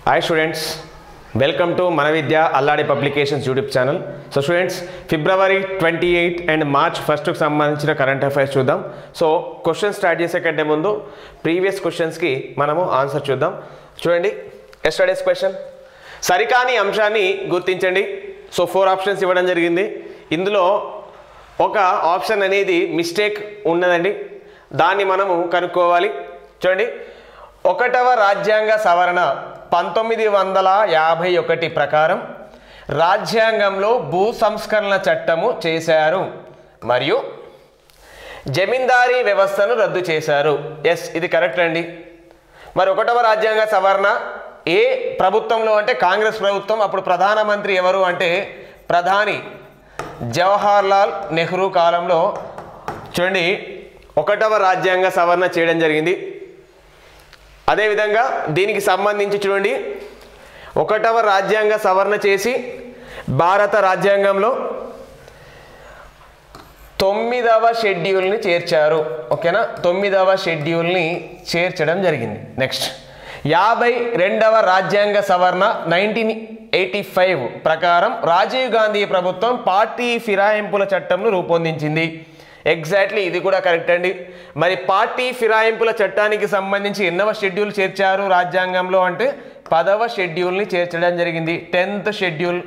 hi students welcome to మన Vidya Alladi publications YouTube channel so students February twenty eight and March ఫస్ట్కి సంబంధించిన current affairs చూద్దాం so question start చేసే కంటే ముందు ప్రీవియస్ క్వశ్చన్స్కి మనము ఆన్సర్ చూద్దాం చూడండి ఎస్టర్డేస్ క్వశ్చన్ సరికాని అంశాన్ని గుర్తించండి సో ఫోర్ ఆప్షన్స్ ఇవ్వడం జరిగింది ఇందులో ఒక ఆప్షన్ అనేది మిస్టేక్ ఉన్నదండి దాన్ని మనము కనుక్కోవాలి చూడండి ఒకటవ రాజ్యాంగ సవరణ పంతొమ్మిది వందల యాభై ఒకటి ప్రకారం రాజ్యాంగంలో భూ సంస్కరణ చట్టము చేశారు మరియు జమీందారీ వ్యవస్థను రద్దు చేశారు ఎస్ ఇది కరెక్ట్ అండి మరి ఒకటవ రాజ్యాంగ సవరణ ఏ ప్రభుత్వంలో అంటే కాంగ్రెస్ ప్రభుత్వం అప్పుడు ప్రధానమంత్రి ఎవరు అంటే ప్రధాని జవహర్ లాల్ నెహ్రూ కాలంలో చూడండి ఒకటవ రాజ్యాంగ సవరణ చేయడం జరిగింది అదేవిధంగా దీనికి సంబంధించి చూడండి ఒకటవ రాజ్యాంగ సవరణ చేసి భారత రాజ్యాంగంలో తొమ్మిదవ షెడ్యూల్ని చేర్చారు ఓకేనా తొమ్మిదవ షెడ్యూల్ని చేర్చడం జరిగింది నెక్స్ట్ యాభై రెండవ రాజ్యాంగ సవరణ నైన్టీన్ ఎయిటీ ఫైవ్ ప్రకారం రాజీవ్ గాంధీ ప్రభుత్వం పార్టీ ఫిరాయింపుల చట్టంను రూపొందించింది ఎగ్జాక్ట్లీ ఇది కూడా కరెక్ట్ అండి మరి పార్టీ ఫిరాయింపుల చట్టానికి సంబంధించి ఎన్నవ షెడ్యూల్ చేర్చారు రాజ్యాంగంలో అంటే పదవ షెడ్యూల్ని చేర్చడం జరిగింది టెన్త్ షెడ్యూల్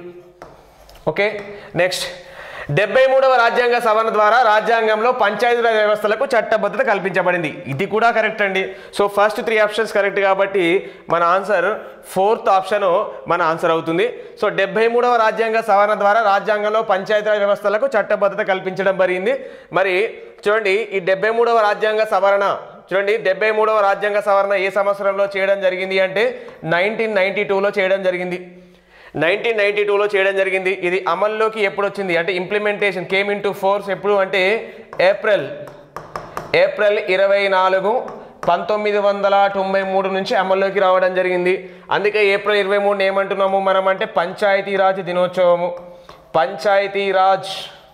ఓకే నెక్స్ట్ డెబ్బై మూడవ రాజ్యాంగ సవరణ ద్వారా రాజ్యాంగంలో పంచాయతీరాజ్ వ్యవస్థలకు చట్టబద్ధత కల్పించబడింది ఇది కూడా కరెక్ట్ అండి so first three options correct కాబట్టి మన ఆన్సర్ ఫోర్త్ ఆప్షన్ మన ఆన్సర్ అవుతుంది సో డెబ్బై మూడవ రాజ్యాంగ సవరణ ద్వారా రాజ్యాంగంలో పంచాయతీరాజ్ వ్యవస్థలకు చట్టబద్ధత కల్పించడం జరిగింది మరి చూడండి ఈ డెబ్బై మూడవ రాజ్యాంగ సవరణ చూడండి డెబ్బై మూడవ రాజ్యాంగ సవరణ ఏ సంవత్సరంలో చేయడం జరిగింది అంటే నైన్టీన్ నైన్టీ టూలో చేయడం జరిగింది నైన్టీన్ నైన్టీ టూలో చేయడం జరిగింది ఇది అమల్లోకి ఎప్పుడు వచ్చింది అంటే implementation came into force ఎప్పుడు అంటే ఏప్రిల్ ఏప్రిల్ ఇరవై నాలుగు పంతొమ్మిది వందల తొంభై మూడు నుంచి అమల్లోకి రావడం జరిగింది అందుకే ఏప్రిల్ ఇరవై మూడుని ఏమంటున్నాము మనం అంటే పంచాయతీరాజ్ దినోత్సవము పంచాయతీరాజ్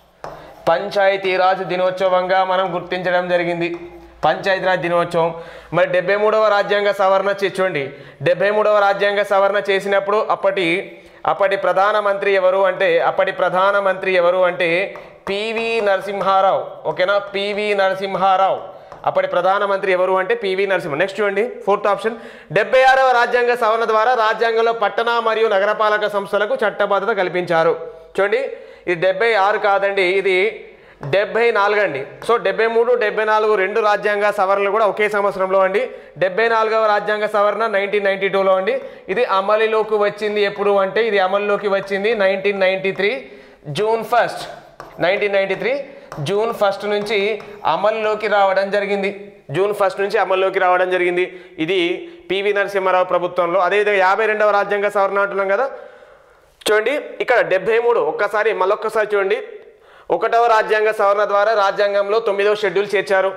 పంచాయతీరాజ్ దినోత్సవంగా మనం గుర్తించడం జరిగింది పంచాయతీరాజ్ దినోత్సవం మరి డెబ్బై మూడవ రాజ్యాంగ సవరణ చే- చూడండి డెబ్బై మూడవ రాజ్యాంగ సవరణ చేసినప్పుడు అప్పటి అప్పటి ప్రధానమంత్రి ఎవరు అంటే అప్పటి ప్రధానమంత్రి ఎవరు అంటే పివి నరసింహారావు ఓకేనా పివి నరసింహారావు అప్పటి ప్రధానమంత్రి ఎవరు అంటే పివి నరసింహ నెక్స్ట్ చూడండి ఫోర్త్ ఆప్షన్ డెబ్బై ఆరవ రాజ్యాంగ సవరణ ద్వారా రాజ్యాంగంలో పట్టణ మరియు నగరపాలక సంస్థలకు చట్టబద్ధత కల్పించారు చూడండి ఇది డెబ్బై ఆరు కాదండి ఇది డెబ్బై నాలుగు అండి సో డెబ్బై మూడు డెబ్బై నాలుగు రెండు రాజ్యాంగ సవరణలు కూడా ఒకే సంవత్సరంలో అండి డెబ్బై నాలుగవ రాజ్యాంగ సవరణ నైన్టీన్ నైన్టీ టూలో అండి ఇది అమలులోకి వచ్చింది ఎప్పుడు అంటే ఇది అమలులోకి వచ్చింది nineteen ninety three June first nineteen ninety three June first నుంచి అమల్లోకి రావడం జరిగింది జూన్ ఫస్ట్ నుంచి అమల్లోకి రావడం జరిగింది ఇది పివి నరసింహారావు ప్రభుత్వంలో అదేవిధంగా యాభై రెండవ రాజ్యాంగ సవరణ అంటున్నాం కదా చూడండి ఇక్కడ డెబ్బై మూడు ఒక్కసారి మళ్ళొక్కసారి చూడండి ఒకటవ రాజ్యాంగ సవరణ ద్వారా రాజ్యాంగంలో తొమ్మిదవ షెడ్యూల్ చేర్చారు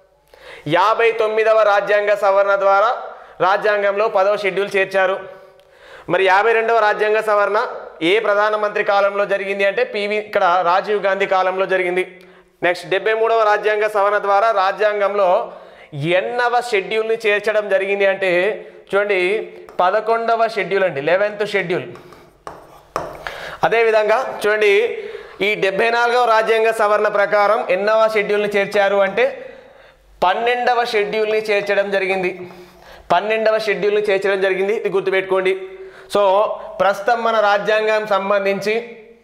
యాభై తొమ్మిదవ రాజ్యాంగ సవరణ ద్వారా రాజ్యాంగంలో పదవ షెడ్యూల్ చేర్చారు మరి యాభై రెండవ రాజ్యాంగ సవరణ ఏ ప్రధానమంత్రి కాలంలో జరిగింది అంటే పివి ఇక్కడ రాజీవ్ గాంధీ కాలంలో జరిగింది నెక్స్ట్ డెబ్బై మూడవ రాజ్యాంగ సవరణ ద్వారా రాజ్యాంగంలో ఎన్నవ షెడ్యూల్ని చేర్చడం జరిగింది అంటే చూడండి పదకొండవ షెడ్యూల్ అండి లెవెన్త్ షెడ్యూల్ అదేవిధంగా చూడండి ఈ డెబ్బై నాలుగవ రాజ్యాంగ సవరణ ప్రకారం ఎన్నవ షెడ్యూల్ని చేర్చారు అంటే పన్నెండవ షెడ్యూల్ని చేర్చడం జరిగింది పన్నెండవ షెడ్యూల్ని చేర్చడం జరిగింది ఇది గుర్తుపెట్టుకోండి సో ప్రస్తుతం మన రాజ్యాంగం సంబంధించి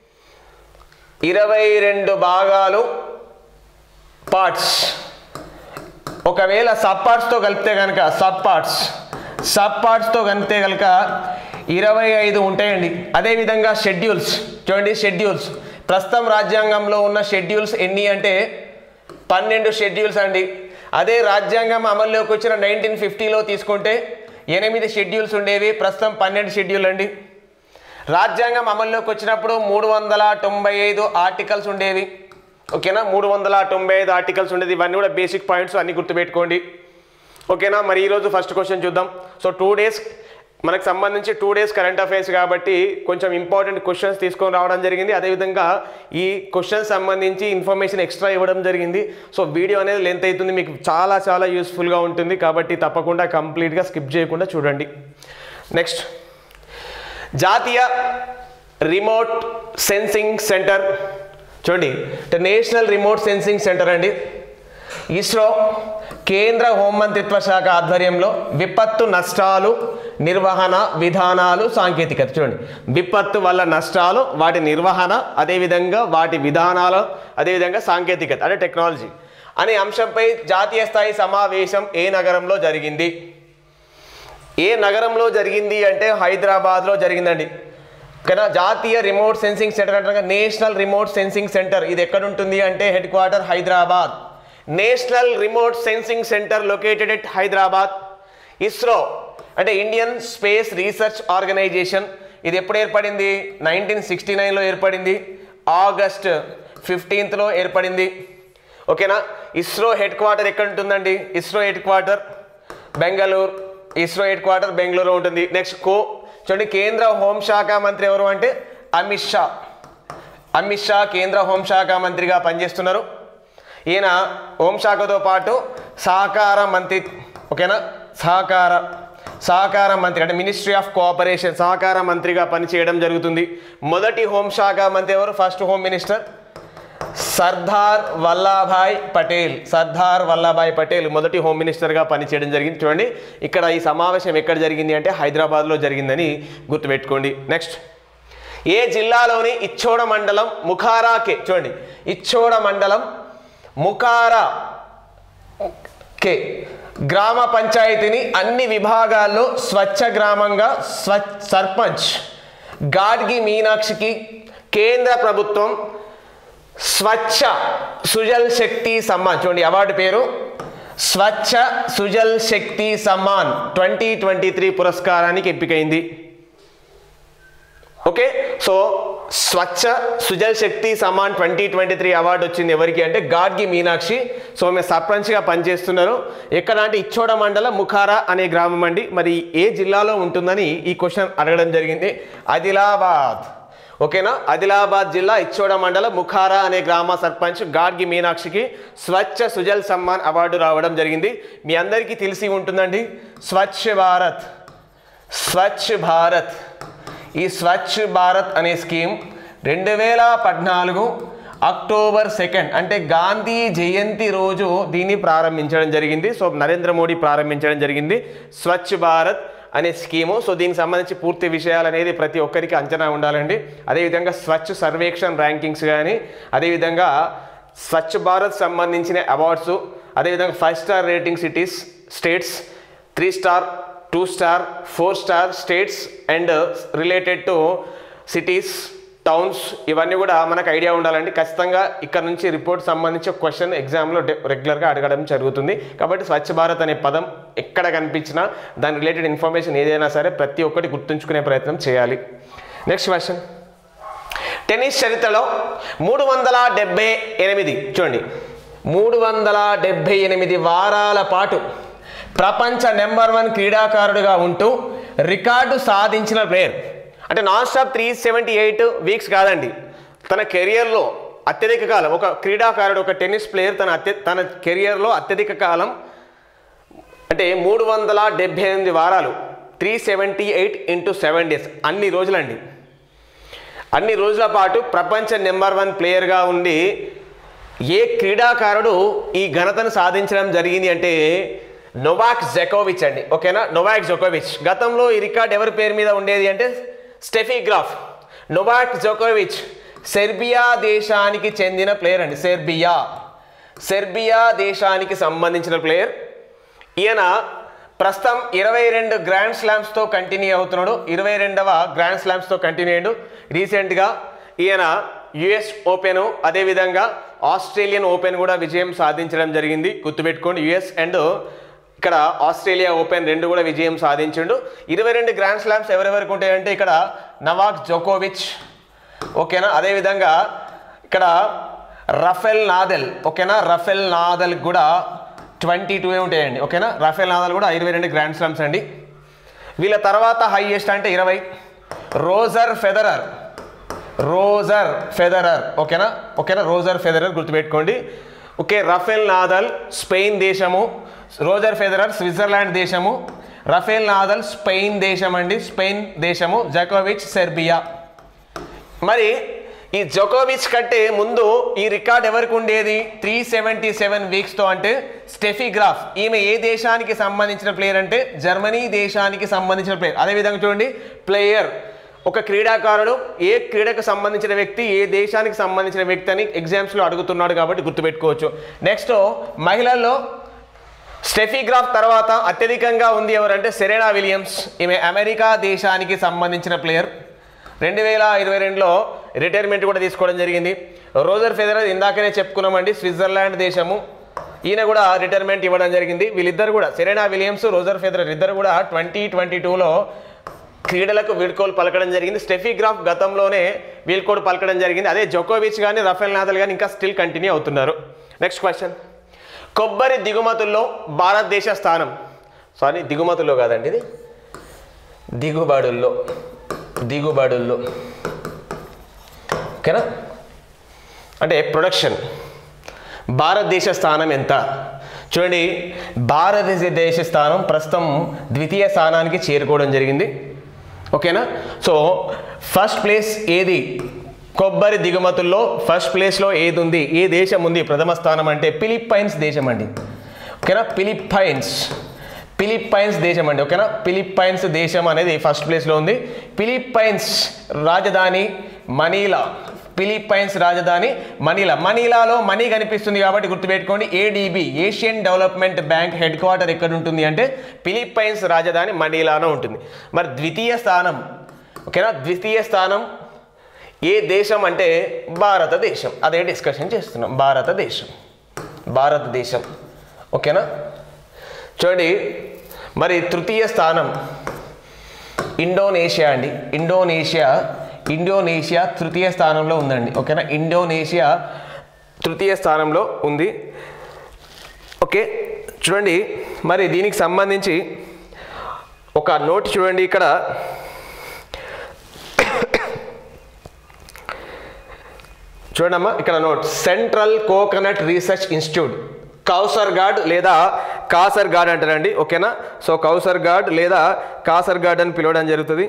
ఇరవై రెండు భాగాలు పార్ట్స్ ఒకవేళ సబ్ పార్ట్స్తో కలిపితే కనుక సబ్ పార్ట్స్ సబ్ పార్ట్స్తో కలిపితే కనుక ఇరవై ఐదు ఉంటాయండి అదేవిధంగా షెడ్యూల్స్ చూడండి షెడ్యూల్స్ ప్రస్తుతం రాజ్యాంగంలో ఉన్న షెడ్యూల్స్ ఎన్ని అంటే పన్నెండు షెడ్యూల్స్ అండి అదే రాజ్యాంగం అమల్లోకి వచ్చిన నైన్టీన్ ఫిఫ్టీలో తీసుకుంటే ఎనిమిది షెడ్యూల్స్ ఉండేవి ప్రస్తుతం పన్నెండు షెడ్యూల్ అండి రాజ్యాంగం అమల్లోకి వచ్చినప్పుడు మూడు వందల తొంభై ఐదు ఆర్టికల్స్ ఉండేవి ఓకేనా మూడు వందల తొంభై ఐదు ఆర్టికల్స్ ఉండేది ఇవన్నీ కూడా బేసిక్ పాయింట్స్ అన్ని గుర్తుపెట్టుకోండి ఓకేనా మరి ఈరోజు ఫస్ట్ క్వశ్చన్ చూద్దాం సో టూ డేస్ మనకు సంబంధించి టూ డేస్ కరెంట్ అఫైర్స్ కాబట్టి కొంచెం ఇంపార్టెంట్ క్వశ్చన్స్ తీసుకొని రావడం జరిగింది అదేవిధంగా ఈ క్వశ్చన్స్ సంబంధించి ఇన్ఫర్మేషన్ ఎక్స్ట్రా ఇవ్వడం జరిగింది సో వీడియో అనేది లెంత్ అవుతుంది మీకు చాలా చాలా యూస్ఫుల్గా ఉంటుంది కాబట్టి తప్పకుండా కంప్లీట్గా స్కిప్ చేయకుండా చూడండి నెక్స్ట్ జాతీయ రిమోట్ సెన్సింగ్ సెంటర్ చూడండి నేషనల్ రిమోట్ సెన్సింగ్ సెంటర్ అండి ఇస్రో కేంద్ర హోంమంత్రిత్వ శాఖ ఆధ్వర్యంలో విపత్తు నష్టాలు నిర్వహణ విధానాలు సాంకేతికత చూడండి విపత్తు వల్ల నష్టాలు వాటి నిర్వహణ అదేవిధంగా వాటి విధానాలు అదేవిధంగా సాంకేతికత అంటే టెక్నాలజీ అనే అంశంపై జాతీయ స్థాయి సమావేశం ఏ నగరంలో జరిగింది ఏ నగరంలో జరిగింది అంటే హైదరాబాద్లో జరిగిందండి ఓకేనా జాతీయ రిమోట్ సెన్సింగ్ సెంటర్ అంటారు నేషనల్ రిమోట్ సెన్సింగ్ సెంటర్ ఇది ఎక్కడ ఉంటుంది అంటే headquarter Hyderabad national remote sensing centre located at Hyderabad ISRO అంటే ఇండియన్ స్పేస్ రీసెర్చ్ ఆర్గనైజేషన్ ఇది ఎప్పుడు ఏర్పడింది నైన్టీన్ సిక్స్టీ నైన్లో ఏర్పడింది ఆగస్ట్ ఫిఫ్టీన్త్లో ఏర్పడింది ఓకేనా ఇస్రో హెడ్ క్వార్టర్ ఎక్కడ ఉంటుందండి ISRO headquarter Bengaluru ISRO headquarter Bengaluru ఉంటుంది నెక్స్ట్ కో చూడండి కేంద్ర హోంశాఖ మంత్రి ఎవరు అంటే అమిత్ షా అమిత్ షా కేంద్ర హోంశాఖ మంత్రిగా పనిచేస్తున్నారు ఈయన హోంశాఖతో పాటు సహకార మంత్రి ఓకేనా సహకార సహకార మంత్రి అంటే మినిస్ట్రీ ఆఫ్ కోఆపరేషన్ సహకార మంత్రిగా పనిచేయడం జరుగుతుంది మొదటి హోంశాఖ మంత్రి ఎవరు first home minister Sardar Vallabhbhai Patel Sardar Vallabhbhai Patel మొదటి హోమ్ మినిస్టర్గా పనిచేయడం జరిగింది చూడండి ఇక్కడ ఈ సమావేశం ఎక్కడ జరిగింది అంటే హైదరాబాద్లో జరిగిందని గుర్తుపెట్టుకోండి నెక్స్ట్ ఏ జిల్లాలోని ఇచ్చోడ మండలం ముఖారాకే చూడండి ఇచ్చోడ మండలం ముఖారా కే గ్రామ పంచాయతీని అన్ని విభాగాల్లో స్వచ్ఛ గ్రామంగా స్వచ్ఛ సర్పంచ్ గాడ్గి మీనాక్షికి కేంద్ర ప్రభుత్వం స్వచ్ఛ సుజల్ శక్తి సమ్మాన్ చూడండి అవార్డు పేరు Swachh Sujal Shakti Samman twenty twenty three పురస్కారానికి ఎంపికైంది okay so Swachh Sujal Shakti Samman twenty twenty three award వచ్చింది ఎవరికి అంటే గాడ్గి మీనాక్షి సో మేము సర్పంచ్గా పనిచేస్తున్నారు ఎక్కడ అంటే ఇచ్చోడ మండలం ముఖారా అనే గ్రామం అండి మరి ఏ జిల్లాలో ఉంటుందని ఈ క్వశ్చన్ అడగడం జరిగింది ఆదిలాబాద్ ఓకేనా ఆదిలాబాద్ జిల్లా ఇచ్చోడ మండలం ముఖారా అనే గ్రామ సర్పంచ్ గాడ్గి మీనాక్షికి స్వచ్ఛ సుజల్ సమ్మాన్ అవార్డు రావడం జరిగింది మీ అందరికీ తెలిసి ఉంటుందండి స్వచ్ఛ భారత్ స్వచ్ఛ భారత్ ఈ స్వచ్ఛ భారత్ అనే స్కీమ్ రెండు వేల పద్నాలుగు అక్టోబర్ సెకండ్ అంటే గాంధీ జయంతి రోజు దీన్ని ప్రారంభించడం జరిగింది సో నరేంద్ర మోడీ ప్రారంభించడం జరిగింది స్వచ్ఛ భారత్ అనే స్కీము సో దీనికి సంబంధించి పూర్తి విషయాలు అనేది ప్రతి ఒక్కరికి అంచనా ఉండాలండి అదేవిధంగా స్వచ్ఛ సర్వేక్షణ్ ర్యాంకింగ్స్ కానీ అదేవిధంగా స్వచ్ఛ భారత్ సంబంధించిన అవార్డ్స్ అదేవిధంగా five star rating cities states three star two star four star states and related to cities towns ఇవన్నీ కూడా మనకు ఐడియా ఉండాలండి ఖచ్చితంగా ఇక్కడ నుంచి రిపోర్ట్ సంబంధించి క్వశ్చన్ ఎగ్జామ్లో రెగ్యులర్గా అడగడం జరుగుతుంది కాబట్టి స్వచ్ఛ భారత్ అనే పదం ఎక్కడ కనిపించినా దాని రిలేటెడ్ ఇన్ఫర్మేషన్ ఏదైనా సరే ప్రతి ఒక్కటి గుర్తుంచుకునే ప్రయత్నం చేయాలి నెక్స్ట్ క్వశ్చన్ టెన్నిస్ చరిత్రలో మూడు వందల డెబ్బై ఎనిమిది చూడండి మూడు వందల డెబ్బై ఎనిమిది వారాల పాటు ప్రపంచ నెంబర్ వన్ క్రీడాకారుడిగా ఉంటూ రికార్డు సాధించిన ప్లేయర్ అంటే non stop three seventy eight weeks కాదండి తన కెరియర్లో అత్యధిక కాలం ఒక క్రీడాకారుడు ఒక టెన్నిస్ ప్లేయర్ తన అత్య తన కెరియర్లో అత్యధిక కాలం అంటే మూడు వందల డెబ్బై ఎనిమిది వారాలు three seventy eight into seven days అన్ని రోజులండి అన్ని రోజుల పాటు ప్రపంచ నెంబర్ వన్ ప్లేయర్గా ఉండి ఏ క్రీడాకారుడు ఈ ఘనతను సాధించడం జరిగింది అంటే నొవాక్ జెకోవిచ్ అండి ఓకేనా నొవాక్ జోకోవిచ్ గతంలో ఈ రికార్డ్ ఎవరి పేరు మీద ఉండేది అంటే స్టెఫీ గ్రాఫ్ నొవాక్ జోకోవిచ్ సెర్బియా దేశానికి చెందిన ప్లేయర్ అండి సెర్బియా సెర్బియా దేశానికి సంబంధించిన ప్లేయర్ ఈయన ప్రస్తుతం ఇరవై రెండు గ్రాండ్ స్లామ్స్తో కంటిన్యూ అవుతున్నాడు ఇరవై రెండవ గ్రాండ్ స్లామ్స్తో కంటిన్యూ అయ్యాడు రీసెంట్గా ఈయన యుఎస్ ఓపెన్ అదేవిధంగా ఆస్ట్రేలియన్ ఓపెన్ కూడా విజయం సాధించడం జరిగింది గుర్తుపెట్టుకోండి యుఎస్ అండ్ ఇక్కడ ఆస్ట్రేలియా ఓపెన్ రెండు కూడా విజయం సాధించిండు ఇరవై రెండు గ్రాండ్ స్లామ్స్ ఎవరెవరికి ఉంటాయంటే ఇక్కడ నవాక్ జోకోవిచ్ ఓకేనా అదేవిధంగా ఇక్కడ రఫెల్ నాదెల్ ఓకేనా రఫెల్ నాదెల్ కూడా ట్వంటీ టూ ఉంటాయండి ఓకేనా రఫెల్ నాదల్ కూడా ఇరవై రెండు గ్రాండ్ స్లామ్స్ అండి వీళ్ళ తర్వాత హైయెస్ట్ అంటే ఇరవై రోజర్ ఫెదరర్ రోజర్ ఫెదరర్ ఓకేనా ఓకేనా రోజర్ ఫెదరర్ గుర్తుపెట్టుకోండి ఓకే రఫెల్ నాదల్ స్పెయిన్ దేశము రోజర్ ఫెదరర్ స్విట్జర్లాండ్ దేశము రఫేల్ నాదల్ స్పెయిన్ దేశం అండి స్పెయిన్ దేశము జకోవిచ్ సెర్బియా మరి ఈ జోకోవిచ్ కంటే ముందు ఈ రికార్డ్ ఎవరికి ఉండేది త్రీ సెవెంటీ సెవెన్ వీక్స్తో అంటే స్టెఫీ గ్రాఫ్ ఈమె ఏ దేశానికి సంబంధించిన ప్లేయర్ అంటే జర్మనీ దేశానికి సంబంధించిన ప్లేయర్ అదేవిధంగా చూడండి ప్లేయర్ ఒక క్రీడాకారుడు ఏ క్రీడకు సంబంధించిన వ్యక్తి ఏ దేశానికి సంబంధించిన వ్యక్తి అని ఎగ్జామ్స్లో అడుగుతున్నాడు కాబట్టి గుర్తుపెట్టుకోవచ్చు నెక్స్ట్ మహిళల్లో స్టెఫీ గ్రాఫ్ తర్వాత అత్యధికంగా ఉంది ఎవరంటే సెరెనా విలియమ్స్ ఈమె అమెరికా దేశానికి సంబంధించిన ప్లేయర్ రెండు వేల ఇరవై రెండులో రిటైర్మెంట్ కూడా తీసుకోవడం జరిగింది రోజర్ ఫెదరర్ ఇందాకనే చెప్పుకున్నామండి స్విట్జర్లాండ్ దేశము ఈయన కూడా రిటైర్మెంట్ ఇవ్వడం జరిగింది వీళ్ళిద్దరు కూడా సెరెనా విలియమ్స్ రోజర్ ఫెదరర్ ఇద్దరు కూడా ట్వంటీ ట్వంటీ టూలో క్రీడలకు వీడ్కోలు పలకడం జరిగింది స్టెఫీ గ్రాఫ్ గతంలోనే వీడ్కోలు పలకడం జరిగింది అదే జోకోవిచ్ కానీ రఫేల్ నాదల్ కానీ ఇంకా స్టిల్ కంటిన్యూ అవుతున్నారు నెక్స్ట్ క్వశ్చన్ కొబ్బరి దిగుమతుల్లో భారతదేశ స్థానం సారీ దిగుమతుల్లో కాదండి ఇది దిగుబడుల్లో దిగుబడుల్లో ఓకేనా అంటే ప్రొడక్షన్ భారతదేశ స్థానం ఎంత చూడండి భారతదేశ స్థానం ప్రస్తుతం ద్వితీయ స్థానానికి చేరుకోవడం జరిగింది ఓకేనా సో ఫస్ట్ ప్లేస్ ఏది కొబ్బరి దిగుమతుల్లో ఫస్ట్ ప్లేస్లో ఏది ఉంది ఏ దేశం ఉంది ప్రథమ స్థానం అంటే ఫిలిప్పైన్స్ దేశం అండి ఓకేనా ఫిలిప్పైన్స్ ఫిలిప్పైన్స్ దేశం అండి ఓకేనా ఫిలిప్పైన్స్ దేశం అనేది ఫస్ట్ ప్లేస్లో ఉంది ఫిలిప్పైన్స్ రాజధాని మనీలా ఫిలిప్పైన్స్ రాజధాని మనీలా మనీలాలో మనీ కనిపిస్తుంది కాబట్టి గుర్తుపెట్టుకోండి ADB Asian development bank head quarter ఎక్కడ ఉంటుంది అంటే ఫిలిప్పైన్స్ రాజధాని మనీలాలో ఉంటుంది మరి ద్వితీయ స్థానం ఓకేనా ద్వితీయ స్థానం ఏ దేశం అంటే భారతదేశం అదే డిస్కషన్ చేస్తున్నాం భారతదేశం భారతదేశం ఓకేనా చూడండి మరి తృతీయ స్థానం ఇండోనేషియా అండి ఇండోనేషియా ఇండోనేషియా తృతీయ స్థానంలో ఉందండి ఓకేనా ఇండోనేషియా తృతీయ స్థానంలో ఉంది ఓకే చూడండి మరి దీనికి సంబంధించి ఒక నోట్ చూడండి ఇక్కడ చూడమ్మా ఇక్కడ note central coconut research institute Kasaragod లేదా కాసర్ గార్డ్ అంటారండి ఓకేనా సో కౌసర్ గార్డ్ లేదా కాసర్ గార్డ్ అని పిలవడం జరుగుతుంది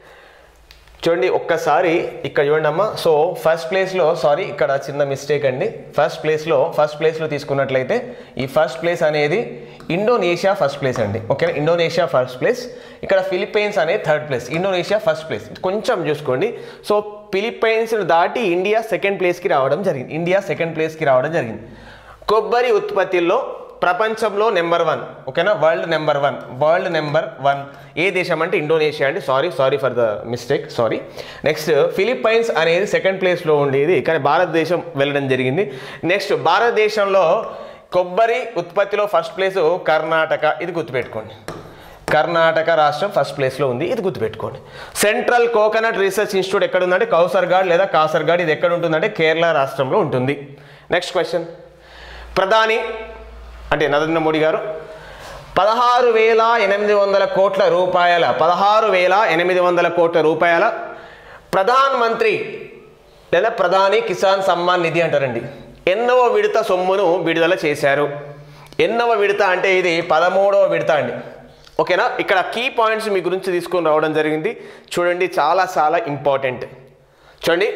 చూడండి ఒక్కసారి ఇక్కడ చూడండి అమ్మా సో ఫస్ట్ ప్లేస్లో సారీ ఇక్కడ చిన్న మిస్టేక్ అండి ఫస్ట్ ప్లేస్లో ఫస్ట్ ప్లేస్లో తీసుకున్నట్లయితే ఈ ఫస్ట్ ప్లేస్ అనేది ఇండోనేషియా ఫస్ట్ ప్లేస్ అండి ఓకేనా ఇండోనేషియా ఫస్ట్ ప్లేస్ ఇక్కడ ఫిలిప్పైన్స్ అనేది third place Indonesia first place కొంచెం చూసుకోండి సో ఫిలిప్పైన్స్ దాటి ఇండియా సెకండ్ ప్లేస్కి రావడం జరిగింది ఇండియా సెకండ్ ప్లేస్కి రావడం జరిగింది కొబ్బరి ఉత్పత్తిలో ప్రపంచంలో నెంబర్ వన్ ఓకేనా world number one world number one ఏ దేశం అంటే ఇండోనేషియా అండి sorry sorry for the mistake sorry next Philippines అనేది సెకండ్ ప్లేస్లో ఉండేది కానీ భారతదేశం వెళ్ళడం జరిగింది నెక్స్ట్ భారతదేశంలో కొబ్బరి ఉత్పత్తిలో ఫస్ట్ ప్లేస్ కర్ణాటక ఇది గుర్తుపెట్టుకోండి కర్ణాటక రాష్ట్రం ఫస్ట్ ప్లేస్లో ఉంది ఇది గుర్తుపెట్టుకోండి సెంట్రల్ కోకోనట్ రీసెర్చ్ ఇన్స్టిట్యూట్ ఎక్కడ ఉందంటే కౌసర్గాడ్ లేదా కాసర్గాడ్ ఇది ఎక్కడ ఉంటుందంటే కేరళ రాష్ట్రంలో ఉంటుంది నెక్స్ట్ క్వశ్చన్ ప్రధాని అంటే నరేంద్ర మోడీ గారు పదహారు వేల ఎనిమిది వందల కోట్ల రూపాయల పదహారు వేల ఎనిమిది వందల కోట్ల రూపాయల ప్రధాన్ మంత్రి లేదా ప్రధాని కిసాన్ సమ్మాన్ నిధి అంటారండి ఎన్నవ విడత సొమ్మును విడుదల చేశారు ఎన్నవ విడత అంటే ఇది పదమూడవ విడత అండి ఓకేనా ఇక్కడ కీ పాయింట్స్ మీ గురించి తీసుకొని రావడం జరిగింది చూడండి చాలా చాలా ఇంపార్టెంట్ చూడండి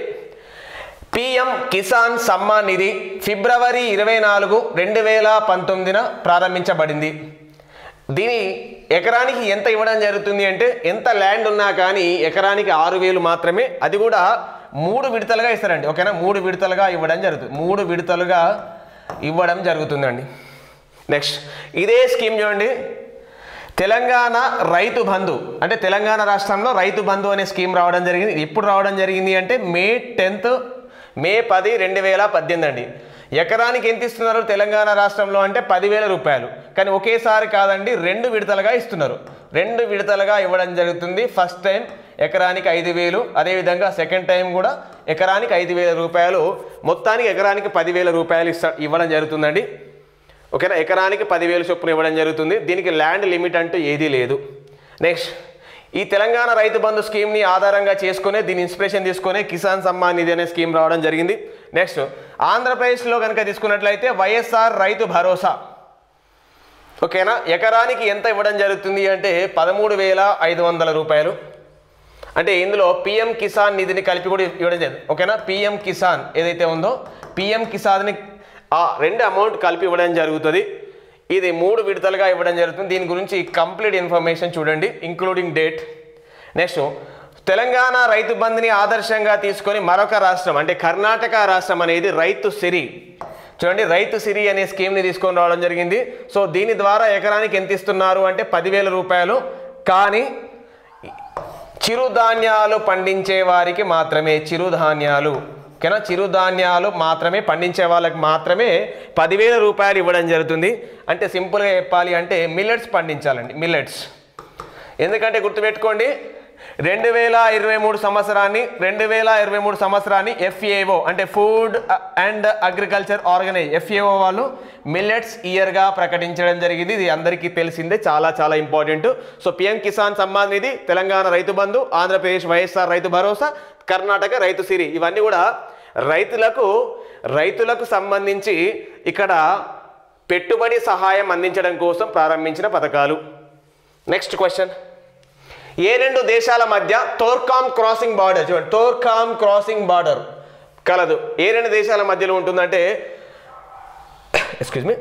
పిఎం కిసాన్ సమ్మాన్ నిధి ఫిబ్రవరి ఇరవై నాలుగు రెండు వేల పంతొమ్మిదిన ప్రారంభించబడింది దీని ఎకరానికి ఎంత ఇవ్వడం జరుగుతుంది అంటే ఎంత ల్యాండ్ ఉన్నా కానీ ఎకరానికి ఆరు వేలు మాత్రమే అది కూడా మూడు విడతలుగా ఇస్తారండి ఓకేనా మూడు విడతలుగా ఇవ్వడం జరుగుతుంది మూడు విడతలుగా ఇవ్వడం జరుగుతుందండి నెక్స్ట్ ఇదే స్కీమ్ చూడండి తెలంగాణ రైతు బంధు అంటే తెలంగాణ రాష్ట్రంలో రైతు బంధు అనే స్కీమ్ రావడం జరిగింది ఎప్పుడు రావడం జరిగింది అంటే మే టెన్త్ మే పది రెండు వేల పద్దెనిమిది అండి ఎకరానికి ఎంత ఇస్తున్నారు తెలంగాణ రాష్ట్రంలో అంటే పదివేల రూపాయలు కానీ ఒకేసారి కాదండి రెండు విడతలుగా ఇస్తున్నారు రెండు విడతలుగా ఇవ్వడం జరుగుతుంది ఫస్ట్ టైం ఎకరానికి ఐదు వేలు అదేవిధంగా సెకండ్ టైం కూడా ఎకరానికి ఐదు వేల రూపాయలు మొత్తానికి ఎకరానికి పదివేల రూపాయలు ఇస్తా ఇవ్వడం జరుగుతుందండి ఓకేనా ఎకరానికి పదివేలు చొప్పున ఇవ్వడం జరుగుతుంది దీనికి ల్యాండ్ లిమిట్ అంటూ ఏదీ లేదు నెక్స్ట్ ఈ తెలంగాణ రైతు బంధు స్కీమ్ని ఆధారంగా చేసుకునే దీని ఇన్స్పిరేషన్ తీసుకునే కిసాన్ సమ్మాన్ నిధి అనే స్కీమ్ రావడం జరిగింది నెక్స్ట్ ఆంధ్రప్రదేశ్లో కనుక తీసుకున్నట్లయితే వైఎస్ఆర్ రైతు భరోసా ఓకేనా ఎకరానికి ఎంత ఇవ్వడం జరుగుతుంది అంటే పదమూడు వేల ఐదు వందల రూపాయలు అంటే ఇందులో పిఎం కిసాన్ నిధిని కలిపి కూడా ఇవ్వడం జరిగింది ఓకేనా పిఎం కిసాన్ ఏదైతే ఉందో పిఎం కిసాన్ని ఆ రెండు అమౌంట్ కలిపి ఇవ్వడం జరుగుతుంది ఇది మూడు విడతలుగా ఇవ్వడం జరుగుతుంది దీని గురించి కంప్లీట్ ఇన్ఫర్మేషన్ చూడండి including date next Telangana Rythu బంధుని ఆదర్శంగా తీసుకొని మరొక రాష్ట్రం అంటే కర్ణాటక రాష్ట్రం అనేది రైతు సిరి చూడండి రైతు సిరి అనే స్కీమ్ని తీసుకొని రావడం జరిగింది సో దీని ద్వారా ఎకరానికి ఎంత ఇస్తున్నారు అంటే పదివేల రూపాయలు కానీ చిరుధాన్యాలు పండించే వారికి మాత్రమే చిరుధాన్యాలు ఓకేనా చిరుధాన్యాలు మాత్రమే పండించే వాళ్ళకి మాత్రమే పదివేల రూపాయలు ఇవ్వడం జరుగుతుంది అంటే సింపుల్గా చెప్పాలి అంటే మిల్లెట్స్ పండించాలండి మిల్లెట్స్ ఎందుకంటే గుర్తుపెట్టుకోండి రెండు వేల ఇరవై మూడు సంవత్సరాన్ని రెండు వేల ఇరవై మూడు సంవత్సరాన్ని ఎఫ్ఏఓ అంటే food and agriculture organise FAO వాళ్ళు మిల్లెట్స్ ఇయర్గా ప్రకటించడం జరిగింది ఇది అందరికీ తెలిసిందే చాలా చాలా important so PM Kisan Samman నిధి తెలంగాణ రైతు బంధు ఆంధ్రప్రదేశ్ వైఎస్ఆర్ రైతు భరోసా కర్ణాటక రైతు సిరి ఇవన్నీ కూడా రైతులకు రైతులకు సంబంధించి ఇక్కడ పెట్టుబడి సహాయం అందించడం కోసం ప్రారంభించిన పథకాలు నెక్స్ట్ క్వశ్చన్ ఏ రెండు దేశాల మధ్య తోర్కామ్ క్రాసింగ్ బార్డర్ చూడండి తోర్కామ్ క్రాసింగ్ బార్డర్ కలదు ఏ రెండు దేశాల మధ్యలో ఉంటుందంటే ఎక్స్క్యూజ్ మీ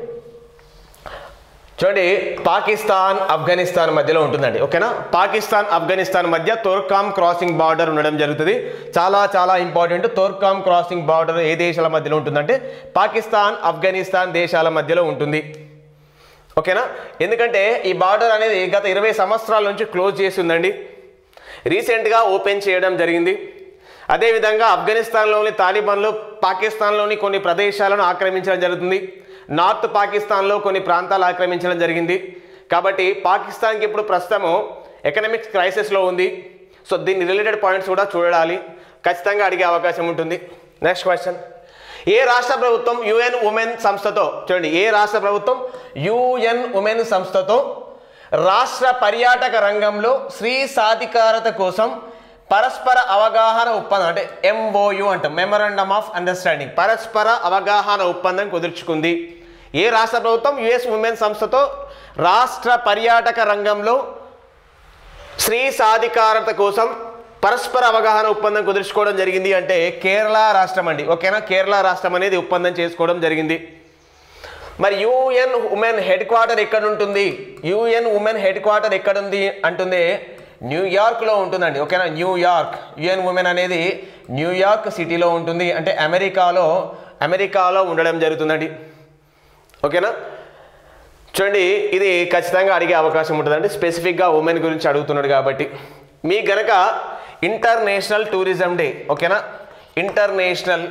చూడండి పాకిస్తాన్ ఆఫ్ఘనిస్తాన్ మధ్యలో ఉంటుందండి ఓకేనా పాకిస్తాన్ ఆఫ్ఘనిస్తాన్ మధ్య తోర్కామ్ క్రాసింగ్ బార్డర్ ఉండడం జరుగుతుంది చాలా చాలా ఇంపార్టెంట్ తోర్కామ్ క్రాసింగ్ బార్డర్ ఏ దేశాల మధ్యలో ఉంటుందంటే పాకిస్తాన్ ఆఫ్ఘనిస్తాన్ దేశాల మధ్యలో ఉంటుంది ఓకేనా ఎందుకంటే ఈ బార్డర్ అనేది గత ఇరవై సంవత్సరాల నుంచి క్లోజ్ చేసి ఉందండి రీసెంట్గా ఓపెన్ చేయడం జరిగింది అదేవిధంగా ఆఫ్ఘనిస్తాన్లోని తాలిబాన్లు పాకిస్తాన్లోని కొన్ని ప్రదేశాలను ఆక్రమించడం జరుగుతుంది నార్త్ పాకిస్తాన్లో కొన్ని ప్రాంతాలు ఆక్రమించడం జరిగింది కాబట్టి పాకిస్తాన్కి ఇప్పుడు ప్రస్తుతము ఎకనామిక్స్ క్రైసిస్లో ఉంది సో దీని రిలేటెడ్ పాయింట్స్ కూడా చూడాలి ఖచ్చితంగా అడిగే అవకాశం ఉంటుంది నెక్స్ట్ క్వశ్చన్ ఏ రాష్ట్ర ప్రభుత్వం యుఎన్ ఉమెన్ సంస్థతో చూడండి ఏ రాష్ట్ర ప్రభుత్వం యుఎన్ ఉమెన్ సంస్థతో రాష్ట్ర పర్యాటక రంగంలో స్త్రీ సాధికారత కోసం పరస్పర అవగాహన ఒప్పందం అంటే ఎంఓయు అంటాం మెమరాండమ్ ఆఫ్ అండర్స్టాండింగ్ పరస్పర అవగాహన ఒప్పందం కుదుర్చుకుంది ఏ రాష్ట్ర ప్రభుత్వం యుఎస్ ఉమెన్ సంస్థతో రాష్ట్ర పర్యాటక రంగంలో స్త్రీ సాధికారత కోసం పరస్పర అవగాహన ఒప్పందం కుదుర్చుకోవడం జరిగింది అంటే కేరళ రాష్ట్రం అండి ఓకేనా కేరళ రాష్ట్రం అనేది ఒప్పందం చేసుకోవడం జరిగింది మరి యుఎన్ ఉమెన్ హెడ్ క్వార్టర్ ఎక్కడ ఉంటుంది యుఎన్ ఉమెన్ హెడ్ క్వార్టర్ ఎక్కడ ఉంది అంటుంది న్యూయార్క్లో ఉంటుందండి ఓకేనా న్యూయార్క్ యుఎన్ ఉమెన్ అనేది న్యూయార్క్ సిటీలో ఉంటుంది అంటే అమెరికాలో అమెరికాలో ఉండడం జరుగుతుందండి ఓకేనా చూడండి ఇది ఖచ్చితంగా అడిగే అవకాశం ఉంటుందండి స్పెసిఫిక్గా ఉమెన్ గురించి అడుగుతున్నాడు కాబట్టి మీ గనక ఇంటర్నేషనల్ టూరిజం డే ఓకేనా ఇంటర్నేషనల్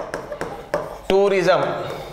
టూరిజం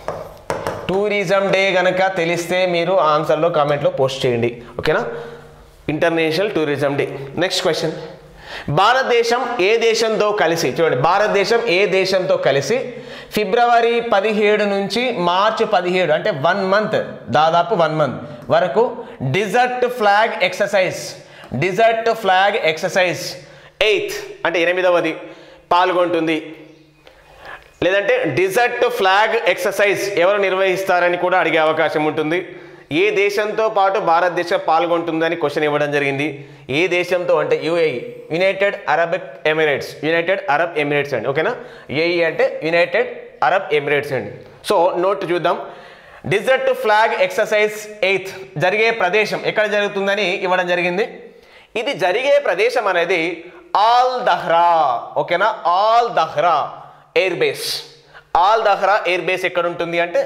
టూరిజం డే గనక తెలిస్తే మీరు ఆన్సర్లో కామెంట్లో పోస్ట్ చేయండి ఓకేనా international tourism day next question భారతదేశం ఏ దేశంతో కలిసి చూడండి భారతదేశం ఏ దేశంతో కలిసి ఫిబ్రవరి పదిహేడు నుంచి మార్చి పదిహేడు అంటే వన్ మంత్ దాదాపు వన్ మంత్ వరకు desert flag exercise desert flag exercise eighth అంటే ఎనిమిదవది పాల్గొంటుంది లేదంటే డిజర్ట్ ఫ్లాగ్ ఎక్సర్సైజ్ ఎవరు నిర్వహిస్తారని కూడా అడిగే అవకాశం ఉంటుంది ఏ దేశంతో పాటు భారతదేశం పాల్గొంటుందని క్వశ్చన్ ఇవ్వడం జరిగింది ఏ దేశంతో అంటే UAE United Arabic Emirates United Arab Emirates అండి ఓకేనా యుఏఈ అంటే యునైటెడ్ అరబ్ ఎమిరేట్స్ అండి సో నోట్ చూద్దాం డిజర్ట్ ఫ్లాగ్ ఎక్సర్సైజ్ ఎయిత్ జరిగే ప్రదేశం ఎక్కడ జరుగుతుందని ఇవ్వడం జరిగింది ఇది జరిగే ప్రదేశం అనేది ఆల్ దహ్రా ఓకేనా Al Dhafra air base Al Dhafra air base ఎక్కడ ఉంటుంది అంటే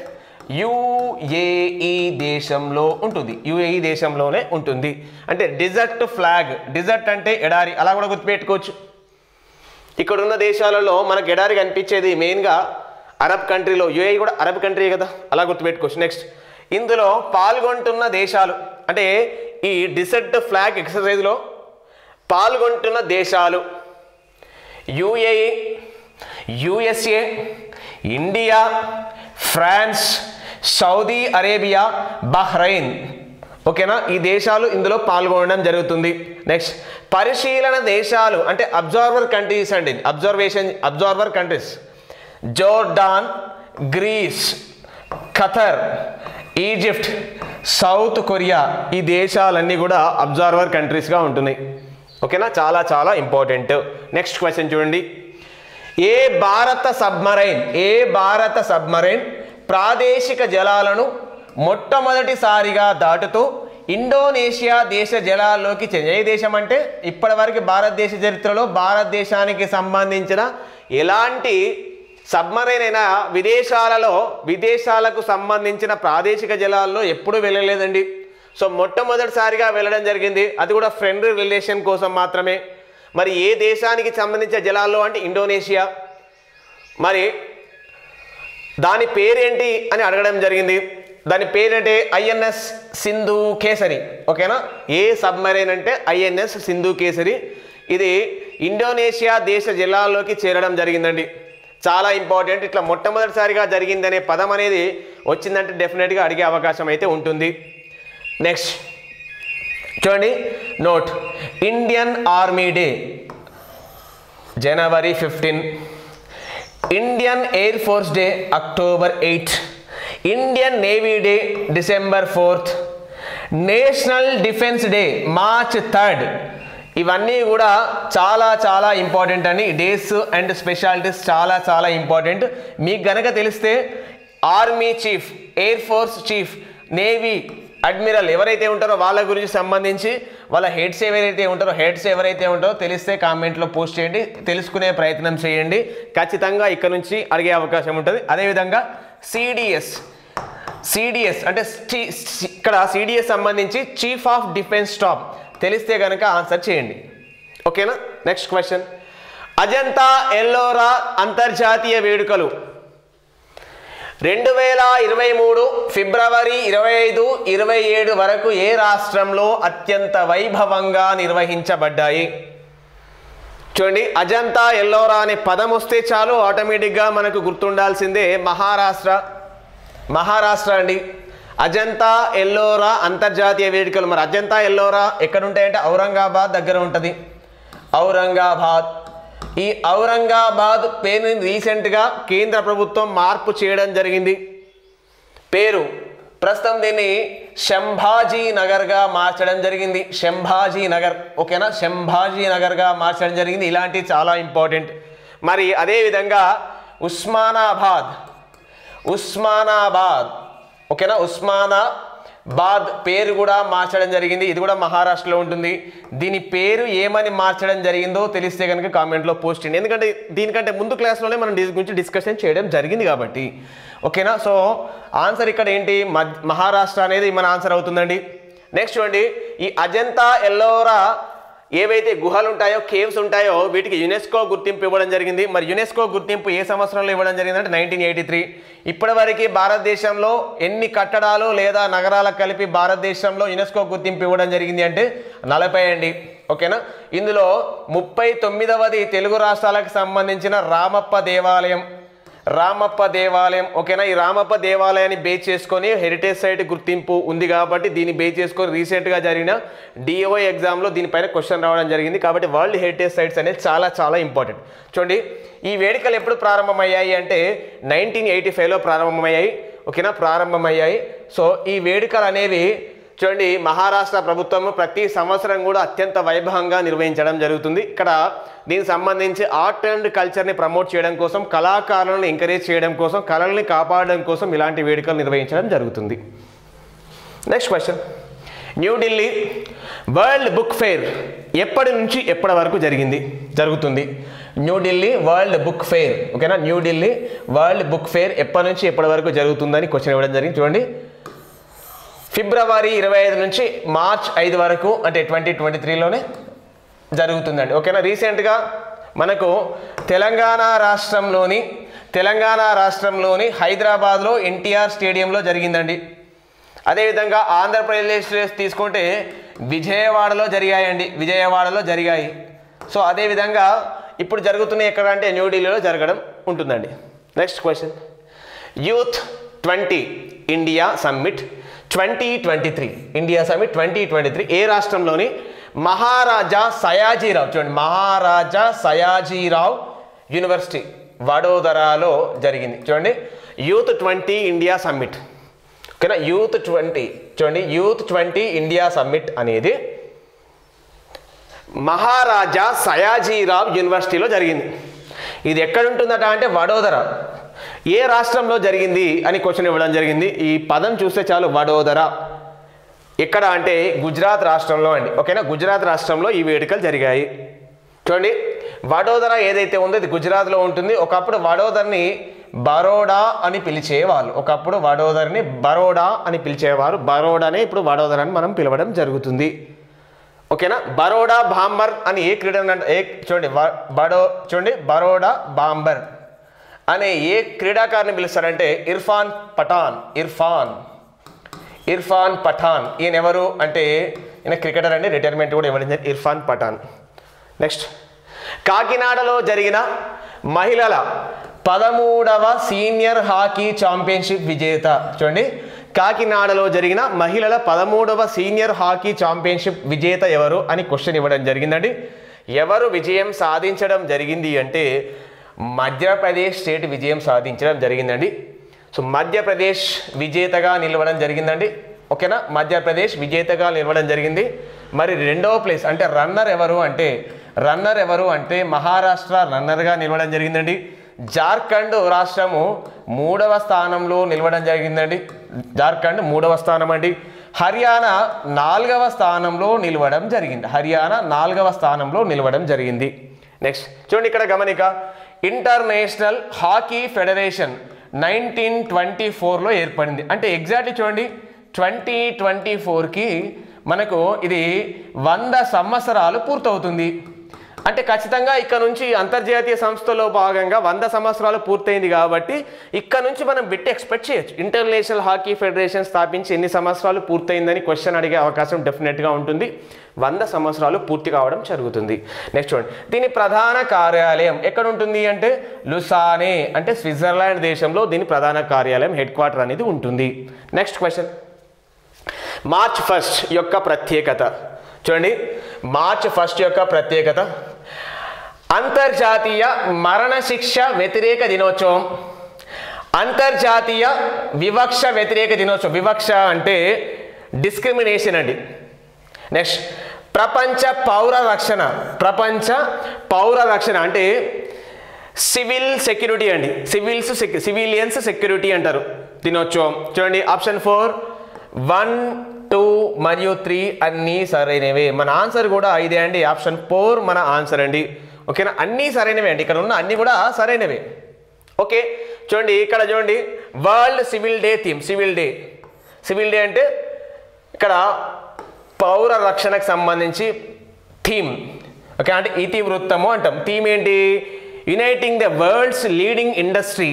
యుఏఈ దేశంలో ఉంటుంది యుఏఈ దేశంలోనే ఉంటుంది అంటే డిజర్ట్ ఫ్లాగ్ డిజర్ట్ అంటే ఎడారి అలా కూడా గుర్తుపెట్టుకోవచ్చు ఇక్కడ ఉన్న దేశాలలో మనకు ఎడారి కనిపించేది మెయిన్గా అరబ్ కంట్రీలో యుఏఈ కూడా అరబ్ కంట్రీ కదా అలా గుర్తుపెట్టుకోవచ్చు నెక్స్ట్ ఇందులో పాల్గొంటున్న దేశాలు అంటే ఈ డిసెట్ ఫ్లాగ్ ఎక్సర్సైజ్లో పాల్గొంటున్న దేశాలు UAE USA India France Saudi Arabia Bahrain ఓకేనా ఈ దేశాలు ఇందులో పాల్గొనడం జరుగుతుంది నెక్స్ట్ పరిశీలన దేశాలు అంటే అబ్జర్వర్ కంట్రీస్ అండి observation observer countries Jordan Greece Qatar Egypt South Korea ఈ దేశాలన్నీ కూడా అబ్జర్వర్ కంట్రీస్గా ఉంటున్నాయి ఓకేనా చాలా చాలా ఇంపార్టెంట్ నెక్స్ట్ క్వశ్చన్ చూడండి ఏ భారత సబ్మరైన్ ఏ భారత సబ్మరైన్ ప్రాదేశిక జలాలను మొట్టమొదటిసారిగా దాటుతూ ఇండోనేషియా దేశ జలాల్లోకి చెంది ఏ దేశం అంటే ఇప్పటివరకు భారతదేశ చరిత్రలో భారతదేశానికి సంబంధించిన ఎలాంటి సబ్మరైన్ అయినా విదేశాలలో విదేశాలకు సంబంధించిన ప్రాదేశిక జలాల్లో ఎప్పుడూ వెళ్ళలేదండి సో మొట్టమొదటిసారిగా వెళ్ళడం జరిగింది అది కూడా ఫ్రెండ్ రిలేషన్ కోసం మాత్రమే మరి ఏ దేశానికి సంబంధించిన జలాల్లో అంటే ఇండోనేషియా మరి దాని పేరేంటి అని అడగడం జరిగింది దాని పేరేంటి ఐఎన్ఎస్ సింధు కేసరి ఓకేనా ఏ సబ్మరైన్ అంటే ఐఎన్ఎస్ సింధు కేసరి ఇది ఇండోనేషియా దేశ జిల్లాల్లోకి చేరడం జరిగిందండి చాలా ఇంపార్టెంట్ ఇట్లా మొట్టమొదటిసారిగా జరిగిందనే పదం అనేది వచ్చిందంటే డెఫినెట్గా అడిగే అవకాశం అయితే ఉంటుంది నెక్స్ట్ చూడండి నోట్ ఇండియన్ ఆర్మీ డే జనవరి fifteen Indian air force day October eight Indian navy day December fourth national defence day March third ఇవన్నీ కూడా చాలా చాలా ఇంపార్టెంట్ అండి డేస్ అండ్ స్పెషాలిటీస్ చాలా చాలా ఇంపార్టెంట్ మీకు గనక తెలిస్తే army chief air force chief navy admiral ఎవరైతే ఉంటారో వాళ్ళ గురించి సంబంధించి వాళ్ళ హెడ్స్ ఎవరైతే ఉంటారో హెడ్స్ ఎవరైతే ఉంటారో తెలిస్తే కామెంట్లో పోస్ట్ చేయండి తెలుసుకునే ప్రయత్నం చేయండి ఖచ్చితంగా ఇక్కడ నుంచి అడిగే అవకాశం ఉంటుంది అదేవిధంగా సిడిఎస్ సిడిఎస్ అంటే సి- సి- ఇక్కడ సిడిఎస్ సంబంధించి చీఫ్ ఆఫ్ డిఫెన్స్ స్టాఫ్ తెలిస్తే కనుక ఆన్సర్ చేయండి ఓకేనా నెక్స్ట్ క్వశ్చన్ అజంతా ఎల్లోరా అంతర్జాతీయ వేడుకలు రెండు వేల ఇరవై మూడు ఫిబ్రవరి ఇరవై ఐదు ఇరవై ఏడు వరకు ఏ రాష్ట్రంలో అత్యంత వైభవంగా నిర్వహించబడ్డాయి చూడండి అజంతా ఎల్లోరా అనే పదం వస్తే చాలు ఆటోమేటిక్గా మనకు గుర్తుండాల్సిందే మహారాష్ట్ర మహారాష్ట్ర అండి అజంతా ఎల్లోరా అంతర్జాతీయ వేడుకలు మరి అజంతా ఎల్లోరా ఎక్కడ ఉంటాయంటే ఔరంగాబాద్ దగ్గర ఉంటుంది ఔరంగాబాద్ ఈ ఔరంగాబాద్ పేరుని రీసెంట్గా కేంద్ర ప్రభుత్వం మార్పు చేయడం జరిగింది పేరు ప్రస్తుతం దీన్ని శంభాజీ నగర్గా మార్చడం జరిగింది శంభాజీ నగర్ ఓకేనా శంభాజీ నగర్గా మార్చడం జరిగింది ఇలాంటివి చాలా ఇంపార్టెంట్ మరి అదేవిధంగా ఉస్మానాబాద్ ఉస్మానాబాద్ ఓకేనా ఉస్మానాబాద్ పేరు కూడా మార్చడం జరిగింది ఇది కూడా మహారాష్ట్రలో ఉంటుంది దీని పేరు ఏమని మార్చడం జరిగిందో తెలిస్తే కనుక కామెంట్లో పోస్ట్ చేయండి ఎందుకంటే దీనికంటే ముందు క్లాస్లోనే మనం దీని గురించి డిస్కషన్ చేయడం జరిగింది కాబట్టి ఓకేనా సో ఆన్సర్ ఇక్కడ ఏంటి మద్- మహారాష్ట్ర అనేది మన ఆన్సర్ అవుతుందండి నెక్స్ట్ చూడండి ఈ అజంతా ఎల్లోరా ఏవైతే గుహలు ఉంటాయో కేవ్స్ ఉంటాయో వీటికి యునెస్కో గుర్తింపు ఇవ్వడం జరిగింది మరి యునెస్కో గుర్తింపు ఏ సంవత్సరంలో ఇవ్వడం జరిగింది అంటే నైన్టీన్ ఎయిటీ త్రీ ఇప్పటివరకు భారతదేశంలో ఎన్ని కట్టడాలు లేదా నగరాలకు కలిపి భారతదేశంలో యునెస్కో గుర్తింపు ఇవ్వడం జరిగింది అంటే నలభై అండి ఓకేనా ఇందులో ముప్పై తొమ్మిదవది తెలుగు రాష్ట్రాలకు సంబంధించిన రామప్ప దేవాలయం రామప్ప దేవాలయం ఓకేనా ఈ రామప్ప దేవాలయాన్ని బేస్ చేసుకొని హెరిటేజ్ సైట్ గుర్తింపు ఉంది కాబట్టి దీన్ని బేస్ చేసుకొని రీసెంట్గా జరిగిన డిఓ ఎగ్జామ్లో దీనిపైన క్వశ్చన్ రావడం జరిగింది కాబట్టి వరల్డ్ హెరిటేజ్ సైట్స్ అనేది చాలా చాలా ఇంపార్టెంట్ చూడండి ఈ వేడుకలు ఎప్పుడు ప్రారంభమయ్యాయి అంటే నైన్టీన్ ఎయిటీ ఫైవ్లో ప్రారంభమయ్యాయి ఓకేనా ప్రారంభమయ్యాయి సో ఈ వేడుకలు అనేవి చూడండి మహారాష్ట్ర ప్రభుత్వం ప్రతి సంవత్సరం కూడా అత్యంత వైభవంగా నిర్వహించడం జరుగుతుంది ఇక్కడ దీనికి సంబంధించి ఆర్ట్ అండ్ కల్చర్ని ప్రమోట్ చేయడం కోసం కళాకారులను ఎంకరేజ్ చేయడం కోసం కళల్ని కాపాడడం కోసం ఇలాంటి వేడుకలు నిర్వహించడం జరుగుతుంది next question New Delhi world book fair ఎప్పటి నుంచి ఎప్పటి వరకు జరిగింది జరుగుతుంది న్యూఢిల్లీ వరల్డ్ బుక్ ఫెయిర్ ఓకేనా న్యూఢిల్లీ వరల్డ్ బుక్ ఫెయిర్ ఎప్పటి నుంచి ఎప్పటి వరకు జరుగుతుందని క్వశ్చన్ ఇవ్వడం జరిగింది చూడండి ఫిబ్రవరి ఇరవై ఐదు నుంచి మార్చ్ ఐదు వరకు అంటే ట్వంటీ ట్వంటీ త్రీలోనే జరుగుతుందండి ఓకేనా రీసెంట్గా మనకు తెలంగాణ రాష్ట్రంలోని తెలంగాణ రాష్ట్రంలోని హైదరాబాద్లో ఎన్టీఆర్ స్టేడియంలో జరిగిందండి అదేవిధంగా ఆంధ్రప్రదేశ్ తీసుకుంటే విజయవాడలో జరిగాయండి విజయవాడలో జరిగాయి సో అదేవిధంగా ఇప్పుడు జరుగుతున్నాయి ఎక్కడ అంటే న్యూఢిల్లీలో జరగడం ఉంటుందండి next question youth twenty India summit twenty twenty three India summit twenty twenty three ఏ రాష్ట్రంలోని మహారాజా సయాజీరావు చూడండి మహారాజా సయాజీరావు యూనివర్సిటీ వడోదరాలో జరిగింది చూడండి యూత్ ట్వంటీ ఇండియా సమ్మిట్ ఓకేనా యూత్ ట్వంటీ చూడండి యూత్ ట్వంటీ ఇండియా సమ్మిట్ అనేది మహారాజా సయాజీరావ్ యూనివర్సిటీలో జరిగింది ఇది ఎక్కడ ఉంటుందట అంటే వడోదర ఏ రాష్ట్రంలో జరిగింది అని క్వశ్చన్ ఇవ్వడం జరిగింది ఈ పదం చూస్తే చాలు వడోదర ఎక్కడ అంటే గుజరాత్ రాష్ట్రంలో అండి ఓకేనా గుజరాత్ రాష్ట్రంలో ఈ వేడుకలు జరిగాయి చూడండి వడోదర ఏదైతే ఉందో ఇది గుజరాత్లో ఉంటుంది ఒకప్పుడు వడోదరని బరోడా అని పిలిచేవాళ్ళు ఒకప్పుడు వడోదరని బరోడా అని పిలిచేవారు బరోడానే ఇప్పుడు వడోదర అని మనం పిలవడం జరుగుతుంది ఓకేనా బరోడా బాంబర్ అని ఏ క్రీడ ఏ చూడండి వ- బడో చూడండి బరోడా బాంబర్ అనే ఏ క్రీడాకారుని పిలుస్తారంటే ఇర్ఫాన్ పఠాన్ ఇర్ఫాన్ ఇర్ఫాన్ పఠాన్ ఈయన ఎవరు అంటే ఈయన క్రికెటర్ అండి రిటైర్మెంట్ కూడా ఇవ్వడం జరిగింది ఇర్ఫాన్ పఠాన్ నెక్స్ట్ కాకినాడలో జరిగిన మహిళల పదమూడవ సీనియర్ హాకీ ఛాంపియన్షిప్ విజేత చూడండి కాకినాడలో జరిగిన మహిళల పదమూడవ సీనియర్ హాకీ ఛాంపియన్షిప్ విజేత ఎవరు అని క్వశ్చన్ ఇవ్వడం జరిగిందండి ఎవరు విజయం సాధించడం జరిగింది అంటే మధ్యప్రదేశ్ స్టేట్ విజయం సాధించడం జరిగిందండి సో మధ్యప్రదేశ్ విజేతగా నిలవడం జరిగిందండి ఓకేనా మధ్యప్రదేశ్ విజేతగా నిలవడం జరిగింది మరి రెండవ ప్లేస్ అంటే రన్నర్ ఎవరు అంటే రన్నర్ ఎవరు అంటే మహారాష్ట్ర రన్నర్గా నిలవడం జరిగిందండి జార్ఖండ్ రాష్ట్రము మూడవ స్థానంలో నిలవడం జరిగిందండి జార్ఖండ్ మూడవ స్థానం అండి హర్యానా నాలుగవ స్థానంలో నిలవడం జరిగింది హర్యానా నాలుగవ స్థానంలో నిలవడం జరిగింది నెక్స్ట్ చూడండి ఇక్కడ గమనిక international hockey federation nineteen twenty ఫోర్లో ఏర్పడింది అంటే ఎగ్జాక్ట్లీ చూడండి ట్వంటీ ట్వంటీ ఫోర్కి మనకు ఇది వంద సంవత్సరాలు పూర్తవుతుంది అంటే ఖచ్చితంగా ఇక్కడ నుంచి అంతర్జాతీయ సంస్థలో భాగంగా వంద సంవత్సరాలు పూర్తయింది కాబట్టి ఇక్కడ నుంచి మనం బిట్ ఎక్స్పెక్ట్ చేయొచ్చు ఇంటర్నేషనల్ హాకీ ఫెడరేషన్ స్థాపించి ఎన్ని సంవత్సరాలు పూర్తయిందని క్వశ్చన్ అడిగే అవకాశం డెఫినెట్గా ఉంటుంది వంద సంవత్సరాలు పూర్తి కావడం జరుగుతుంది నెక్స్ట్ చూడండి దీని ప్రధాన కార్యాలయం ఎక్కడ ఉంటుంది అంటే లుసానే అంటే స్విట్జర్లాండ్ దేశంలో దీని ప్రధాన కార్యాలయం హెడ్ క్వార్టర్ అనేది ఉంటుంది నెక్స్ట్ క్వశ్చన్ మార్చ్ ఫస్ట్ యొక్క ప్రత్యేకత చూడండి మార్చ్ ఫస్ట్ యొక్క ప్రత్యేకత అంతర్జాతీయ మరణశిక్ష వ్యతిరేక దినోత్సవం అంతర్జాతీయ వివక్ష వ్యతిరేక దినోత్సవం వివక్ష అంటే డిస్క్రిమినేషన్ అండి నెక్స్ట్ ప్రపంచ పౌర రక్షణ ప్రపంచ పౌర రక్షణ అంటే సివిల్ సెక్యూరిటీ అండి సివిల్స్ సివిలియన్స్ సెక్యూరిటీ అంటారు దినోత్సవం చూడండి ఆప్షన్ ఫోర్ వన్ టూ మరియు త్రీ అన్నీ సరైనవే మన ఆన్సర్ కూడా ఇదే అండి ఆప్షన్ ఫోర్ మన ఆన్సర్ అండి ఓకేనా అన్నీ సరైనవే అండి ఇక్కడ ఉన్న అన్నీ కూడా సరైనవే ఓకే చూడండి ఇక్కడ చూడండి world civil day theme civil day civil day అంటే ఇక్కడ పౌర రక్షణకు సంబంధించి థీమ్ ఓకే అంటే ఇతివృత్తము అంటాం థీమ్ ఏంటి uniting the world's leading industry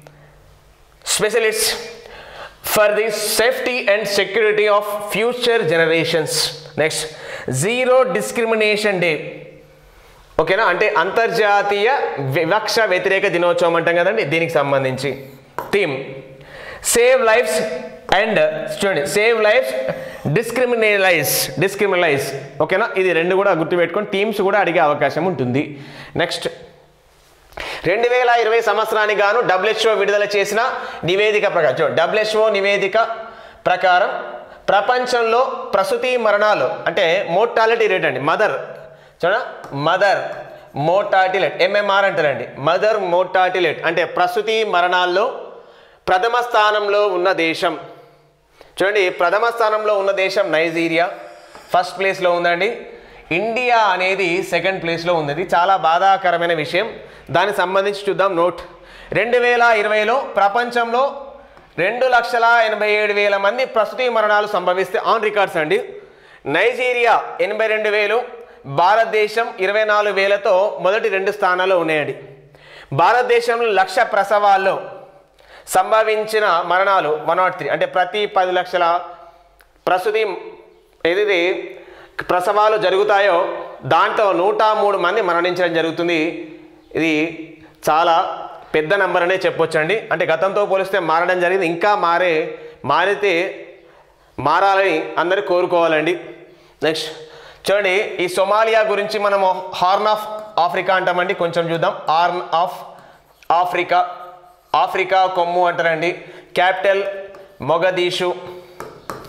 specialist for the safety and security of future generations next zero discrimination day ఓకేనా అంటే అంతర్జాతీయ వివక్ష వ్యతిరేక దినోత్సవం అంటాం కదండి దీనికి సంబంధించి థీమ్ సేవ్ లైఫ్స్ అండ్ చూడండి సేవ్ లైఫ్స్ డిస్క్రిమినలైజ్ డిస్క్రిమినలైజ్ ఓకేనా ఇది రెండు కూడా గుర్తుపెట్టుకొని టీమ్స్ కూడా అడిగే అవకాశం ఉంటుంది నెక్స్ట్ రెండు వేల ఇరవై సంవత్సరానికి గాను డబ్ల్యూహెచ్ఓ విడుదల చేసిన నివేదిక ప్రకారం చూడండి డబ్ల్యూహెచ్ఓ నివేదిక ప్రకారం ప్రపంచంలో ప్రసూతి మరణాలు అంటే మోర్టాలిటీ రేట్ అండి మదర్ చూడ మదర్ మోర్టాలిటీ రేట్ ఎంఎంఆర్ అంటారండి మదర్ మోర్టాలిటీ రేట్ అంటే ప్రసూతి మరణాల్లో ప్రథమ స్థానంలో ఉన్న దేశం చూడండి ప్రథమ స్థానంలో ఉన్న దేశం నైజీరియా ఫస్ట్ ప్లేస్లో ఉందండి ఇండియా అనేది సెకండ్ ప్లేస్లో ఉంది ఇది చాలా బాధాకరమైన విషయం దానికి సంబంధించి చూద్దాం నోట్ రెండు వేల ఇరవైలో ప్రపంచంలో రెండు లక్షల ఎనభై ఏడు వేల మంది ప్రసూతి మరణాలు సంభవిస్తే ఆన్ రికార్డ్స్ అండి నైజీరియా ఎనభై రెండు వేలు భారతదేశం ఇరవై నాలుగు వేలతో మొదటి రెండు స్థానాల్లో ఉన్నాయండి భారతదేశంలో లక్ష ప్రసవాల్లో సంభవించిన మరణాలు వన్ నాట్ త్రీ అంటే ప్రతి పది లక్షల ప్రసూతి ఏది ప్రసవాలు జరుగుతాయో దాంట్లో నూట మూడు మంది మరణించడం జరుగుతుంది ఇది చాలా పెద్ద నంబర్ అనే చెప్పొచ్చండి అంటే గతంతో పోలిస్తే మారడం జరిగింది ఇంకా మారే మారితే మారాలని అందరూ కోరుకోవాలండి నెక్స్ట్ చూడండి ఈ సొమాలియా గురించి మనము హార్న్ ఆఫ్ ఆఫ్రికా అంటామండి కొంచెం చూద్దాం హార్న్ ఆఫ్ ఆఫ్రికా ఆఫ్రికా కొమ్ము అంటారండి capital Mogadishu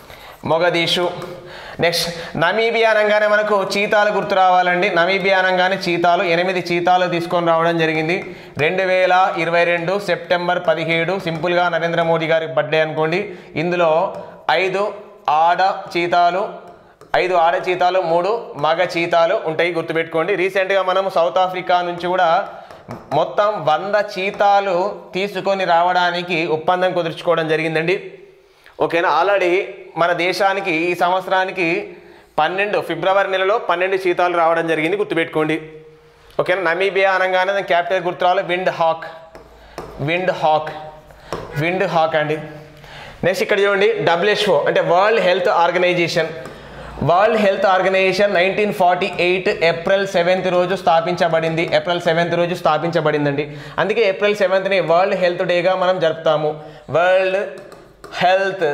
Mogadishu next Namibia అనగానే మనకు చీతాలు గుర్తు రావాలండి నమీబియా అనగానే చీతాలు ఎనిమిది చీతాలు తీసుకొని రావడం జరిగింది రెండు వేల ఇరవై రెండు సెప్టెంబర్ పదిహేడు సింపుల్గా నరేంద్ర మోడీ గారి బర్త్డే అనుకోండి ఇందులో ఐదు ఆడ చీతాలు ఐదు ఆడ చీతాలు మూడు మగ చీతాలు ఉంటాయి గుర్తుపెట్టుకోండి రీసెంట్గా మనం సౌత్ ఆఫ్రికా నుంచి కూడా మొత్తం వంద చీతాలు తీసుకొని రావడానికి ఒప్పందం కుదుర్చుకోవడం జరిగిందండి ఓకేనా ఆల్రెడీ మన దేశానికి ఈ సంవత్సరానికి పన్నెండు ఫిబ్రవరి నెలలో పన్నెండు చీతాలు రావడం జరిగింది గుర్తుపెట్టుకోండి ఓకేనా నమీబియా అనగానే దాని క్యాపిటల్ గుర్తు రావాలి Windhoek Windhoek Windhoek అండి నెక్స్ట్ ఇక్కడ చూడండి డబ్ల్యూహెచ్ఓ అంటే world health organisation world health organisation nineteen forty eight April seventh రోజు స్థాపించబడింది ఏప్రిల్ సెవెంత్ రోజు స్థాపించబడిందండి అందుకే ఏప్రిల్ సెవెంత్ని వరల్డ్ హెల్త్ డేగా మనం జరుపుతాము వరల్డ్ హెల్త్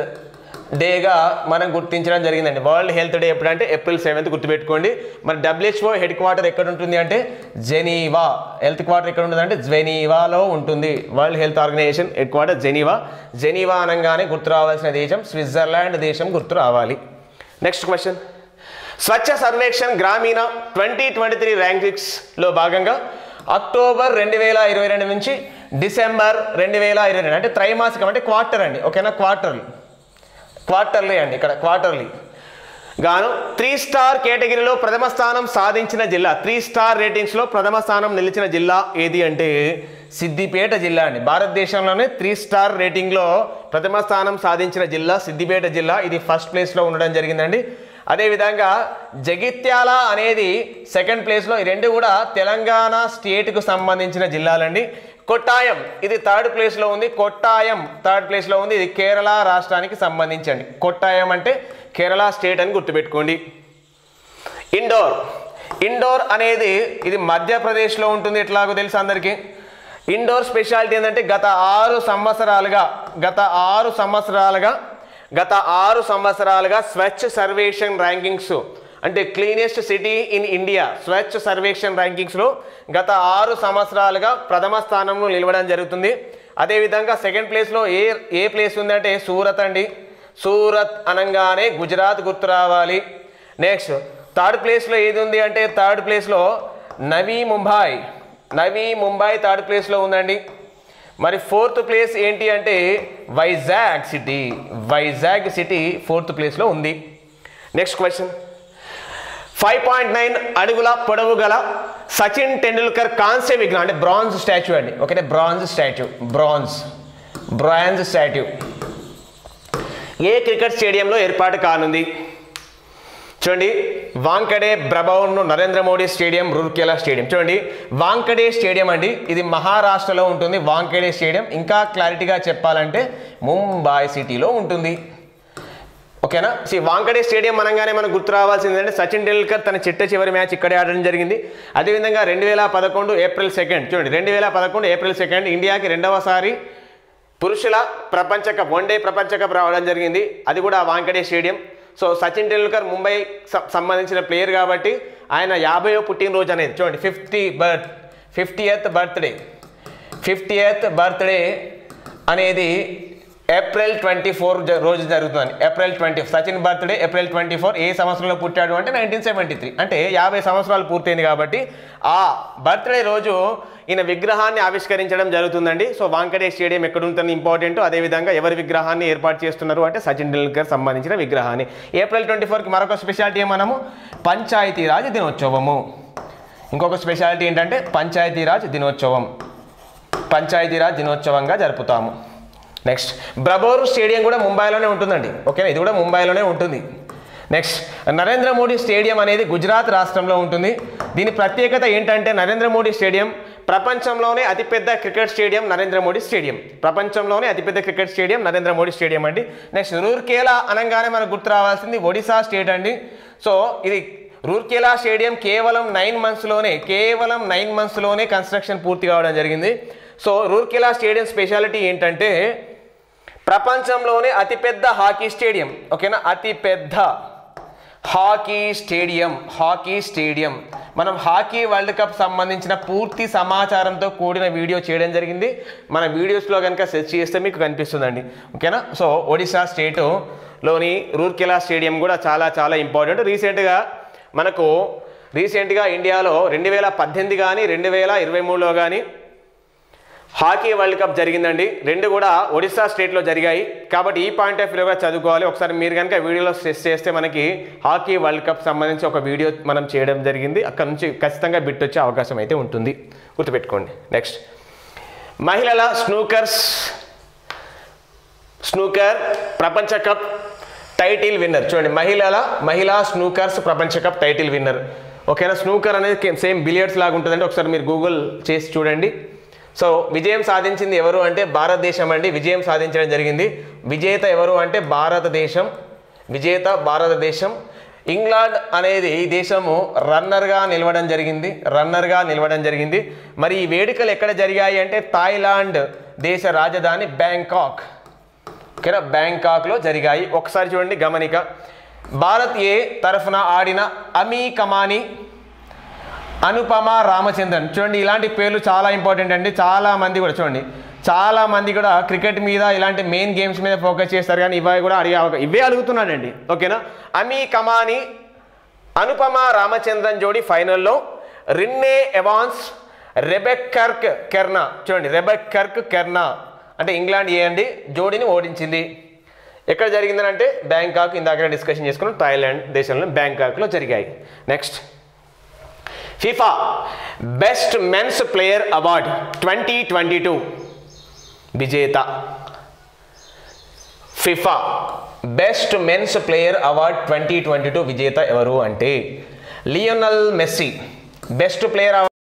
డేగా మనం గుర్తించడం జరిగిందండి వరల్డ్ హెల్త్ డే ఎప్పుడంటే ఏప్రిల్ సెవెంత్ గుర్తుపెట్టుకోండి మరి డబ్ల్యూహెచ్ఓ హెడ్ క్వార్టర్ ఎక్కడ ఉంటుంది అంటే జెనీవా హెల్త్ క్వార్టర్ ఎక్కడ ఉంటుంది అంటే జెనీవాలో ఉంటుంది world health organisation head quarter Geneva Geneva అనగానే గుర్తు రావాల్సిన దేశం స్విట్జర్లాండ్ దేశం గుర్తు రావాలి నెక్స్ట్ క్వశ్చన్ స్వచ్ఛ సర్వేక్షణ్ గ్రామీణ ట్వంటీ ట్వంటీ త్రీ ర్యాంకింగ్స్లో భాగంగా అక్టోబర్ రెండు వేల ఇరవై రెండు నుంచి డిసెంబర్ రెండు వేల ఇరవై రెండు అంటే త్రైమాసికం అంటే క్వార్టర్ అండి ఓకేనా క్వార్టర్లీ క్వార్టర్లీ అండి ఇక్కడ క్వార్టర్లీ గాను త్రీ స్టార్ కేటగిరీలో ప్రథమ స్థానం సాధించిన జిల్లా త్రీ స్టార్ రేటింగ్స్లో ప్రథమ స్థానం నిలిచిన జిల్లా ఏది అంటే సిద్దిపేట జిల్లా అండి భారతదేశంలోనే త్రీ స్టార్ రేటింగ్లో ప్రథమ స్థానం సాధించిన జిల్లా సిద్దిపేట జిల్లా ఇది ఫస్ట్ ప్లేస్లో ఉండడం జరిగిందండి అదేవిధంగా జగిత్యాల అనేది సెకండ్ ప్లేస్లో ఈ రెండు కూడా తెలంగాణ స్టేట్కు సంబంధించిన జిల్లాలండి కొట్టాయం ఇది థర్డ్ ప్లేస్లో ఉంది కొట్టాయం థర్డ్ ప్లేస్లో ఉంది ఇది కేరళ రాష్ట్రానికి సంబంధించండి కొట్టాయం అంటే కేరళ స్టేట్ అని గుర్తుపెట్టుకోండి ఇండోర్ ఇండోర్ అనేది ఇది మధ్యప్రదేశ్లో ఉంటుంది ఎట్లాగో తెలుసు అందరికీ ఇండోర్ స్పెషాలిటీ ఏంటంటే గత ఆరు సంవత్సరాలుగా గత ఆరు సంవత్సరాలుగా గత ఆరు సంవత్సరాలుగా స్వచ్ఛ సర్వేక్షణ్ ర్యాంకింగ్స్ అంటే cleanest city in India Swachh Survekshan ర్యాంకింగ్స్లో గత ఆరు సంవత్సరాలుగా ప్రథమ స్థానంలో నిలవడం జరుగుతుంది అదేవిధంగా సెకండ్ ప్లేస్లో ఏ ఏ ప్లేస్ ఉందంటే సూరత్ అండి సూరత్ అనగానే గుజరాత్ గుర్తు రావాలి నెక్స్ట్ థర్డ్ ప్లేస్లో ఏది ఉంది అంటే థర్డ్ ప్లేస్లో నవీ ముంబై నవీ ముంబై థర్డ్ ప్లేస్లో ఉందండి మరి ఫోర్త్ ప్లేస్ ఏంటి అంటే Vizag city Vizag city fourth ప్లేస్లో ఉంది next question five point nine అడుగుల పొడవు గల సచిన్ టెండూల్కర్ కాంస్య విగ్రహం అంటే బ్రాంజ్ స్టాచ్యూ అండి okay bronze statue bronze bronze statue ఏ క్రికెట్ స్టేడియంలో ఏర్పాటు కానుంది చూడండి వాంకడే బ్రబౌన్ నరేంద్ర మోడీ స్టేడియం రూర్కెలా స్టేడియం చూడండి వాంకడే స్టేడియం అండి ఇది మహారాష్ట్రలో ఉంటుంది వాంకడే స్టేడియం ఇంకా క్లారిటీగా చెప్పాలంటే ముంబాయి సిటీలో ఉంటుంది ఓకేనా సి వాంకడే స్టేడియం అనగానే మనకు గుర్తు రావాల్సింది ఏంటంటే సచిన్ టెండూల్కర్ తన చిట్ట చివరి మ్యాచ్ ఇక్కడే ఆడడం జరిగింది అదేవిధంగా రెండు వేల పదకొండు ఏప్రిల్ సెకండ్ చూడండి రెండు వేల పదకొండు ఏప్రిల్ సెకండ్ ఇండియాకి రెండవసారి పురుషుల ప్రపంచ కప్ వన్ డే ప్రపంచ కప్ రావడం జరిగింది అది కూడా వాంకడే స్టేడియం సో సచిన్ టెండూల్కర్ ముంబై స- సంబంధించిన ప్లేయర్ కాబట్టి ఆయన యాభైవ పుట్టినరోజు అనేది చూడండి fifty birth fiftieth birthday fiftieth birthday అనేది ఏప్రిల్ ట్వంటీ ఫోర్ రోజు జరుగుతుంది April twenty Sachin birthday April twenty four ఏ సంవత్సరంలో పుట్టాడు అంటే నైన్టీన్ సెవెంటీ త్రీ అంటే యాభై సంవత్సరాలు పూర్తయింది కాబట్టి ఆ బర్త్డే రోజు ఈయన విగ్రహాన్ని ఆవిష్కరించడం జరుగుతుందండి సో వాంకడే స్టేడియం ఎక్కడ ఉంటుంది ఇంపార్టెంట్ అదేవిధంగా ఎవరి విగ్రహాన్ని ఏర్పాటు చేస్తున్నారు అంటే సచిన్ టెండూల్కర్ సంబంధించిన విగ్రహాన్ని ఏప్రిల్ ట్వంటీ ఫోర్కి మరొక స్పెషాలిటీ మనము పంచాయతీరాజ్ దినోత్సవము ఇంకొక స్పెషాలిటీ ఏంటంటే పంచాయతీరాజ్ దినోత్సవం పంచాయతీరాజ్ దినోత్సవంగా జరుపుతాము నెక్స్ట్ బ్రబోర్ స్టేడియం కూడా ముంబైలోనే ఉంటుందండి ఓకేనా ఇది కూడా ముంబైలోనే ఉంటుంది నెక్స్ట్ నరేంద్ర మోడీ స్టేడియం అనేది గుజరాత్ రాష్ట్రంలో ఉంటుంది దీని ప్రత్యేకత ఏంటంటే నరేంద్ర మోడీ స్టేడియం ప్రపంచంలోనే అతిపెద్ద cricket stadium Narendra Modi stadium ప్రపంచంలోనే అతిపెద్ద cricket stadium Narendra Modi stadium అండి నెక్స్ట్ రూర్కేలా అనగానే మనకు గుర్తు రావాల్సింది ఒడిశా స్టేట్ అండి సో ఇది రూర్కెలా స్టేడియం కేవలం నైన్ మంత్స్లోనే కేవలం నైన్ మంత్స్లోనే కన్స్ట్రక్షన్ పూర్తి కావడం జరిగింది సో రూర్కెలా స్టేడియం స్పెషాలిటీ ఏంటంటే ప్రపంచంలోనే అతిపెద్ద హాకీ స్టేడియం ఓకేనా అతిపెద్ద హాకీ స్టేడియం హాకీ స్టేడియం మనం హాకీ వరల్డ్ కప్ సంబంధించిన పూర్తి సమాచారంతో కూడిన వీడియో చేయడం జరిగింది మన వీడియోస్లో కనుక సెర్చ్ చేస్తే మీకు కనిపిస్తుందండి ఓకేనా సో ఒడిశా స్టేటులోని రూర్కెలా స్టేడియం కూడా చాలా చాలా ఇంపార్టెంట్ రీసెంట్గా మనకు రీసెంట్గా ఇండియాలో రెండు వేల పద్దెనిమిది కానీ రెండు వేల ఇరవై మూడులో కానీ హాకీ వరల్డ్ కప్ జరిగిందండి రెండు కూడా ఒడిశా స్టేట్లో జరిగాయి కాబట్టి ఈ పాయింట్ ఆఫ్ వ్యూగా చదువుకోవాలి ఒకసారి మీరు కనుక వీడియోలో స్ట్రెస్ చేస్తే మనకి హాకీ వరల్డ్ కప్ సంబంధించి ఒక వీడియో మనం చేయడం జరిగింది అక్కడ నుంచి ఖచ్చితంగా బిట్ వచ్చే అవకాశం అయితే ఉంటుంది గుర్తుపెట్టుకోండి నెక్స్ట్ మహిళల స్నూకర్స్ స్నూకర్ ప్రపంచ కప్ టైటిల్ విన్నర్ చూడండి మహిళల మహిళా స్నూకర్స్ ప్రపంచ కప్ టైటిల్ విన్నర్ ఓకేనా స్నూకర్ అనేది సేమ్ బిలియర్డ్స్ లాగా ఉంటుందండి ఒకసారి మీరు గూగుల్ చేసి చూడండి సో విజయం సాధించింది ఎవరు అంటే భారతదేశం అండి విజయం సాధించడం జరిగింది విజేత ఎవరు అంటే భారతదేశం విజేత భారతదేశం ఇంగ్లాండ్ అనేది ఈ దేశము రన్నర్గా నిలవడం జరిగింది రన్నర్గా నిలవడం జరిగింది మరి ఈ వేడుకలు ఎక్కడ జరిగాయి అంటే థాయిలాండ్ దేశ రాజధాని బ్యాంకాక్ ఓకేనా బ్యాంకాక్లో జరిగాయి ఒకసారి చూడండి గమనిక భారత్ ఏ తరఫున ఆడిన అమీ కమాని అనుపమ రామచంద్రన్ చూడండి ఇలాంటి పేర్లు చాలా ఇంపార్టెంట్ అండి చాలా మంది కూడా చూడండి చాలా మంది కూడా క్రికెట్ మీద ఇలాంటి మెయిన్ గేమ్స్ మీద ఫోకస్ చేస్తారు కానీ ఇవి కూడా అడిగే అవకాశం ఇవే అడుగుతున్నాడండి ఓకేనా అమీ కమాని అనుపమ రామచంద్రన్ జోడి ఫైనల్లో రిన్నే ఎవాన్స్ రెబెక్ కర్క్ కెర్నా చూడండి రెబెక్ కర్క్ కెర్నా అంటే ఇంగ్లాండ్ ఏ అండి జోడీని ఓడించింది ఎక్కడ జరిగిందని అంటే బ్యాంకాక్ ఇందాక డిస్కషన్ చేసుకున్నాం థాయిలాండ్ దేశంలో బ్యాంకాక్లో జరిగాయి next FIFA best men's player award twenty twenty two విజేత FIFA best men's player award twenty twenty two విజేత ఎవరు అంటే Lionel Messi best player award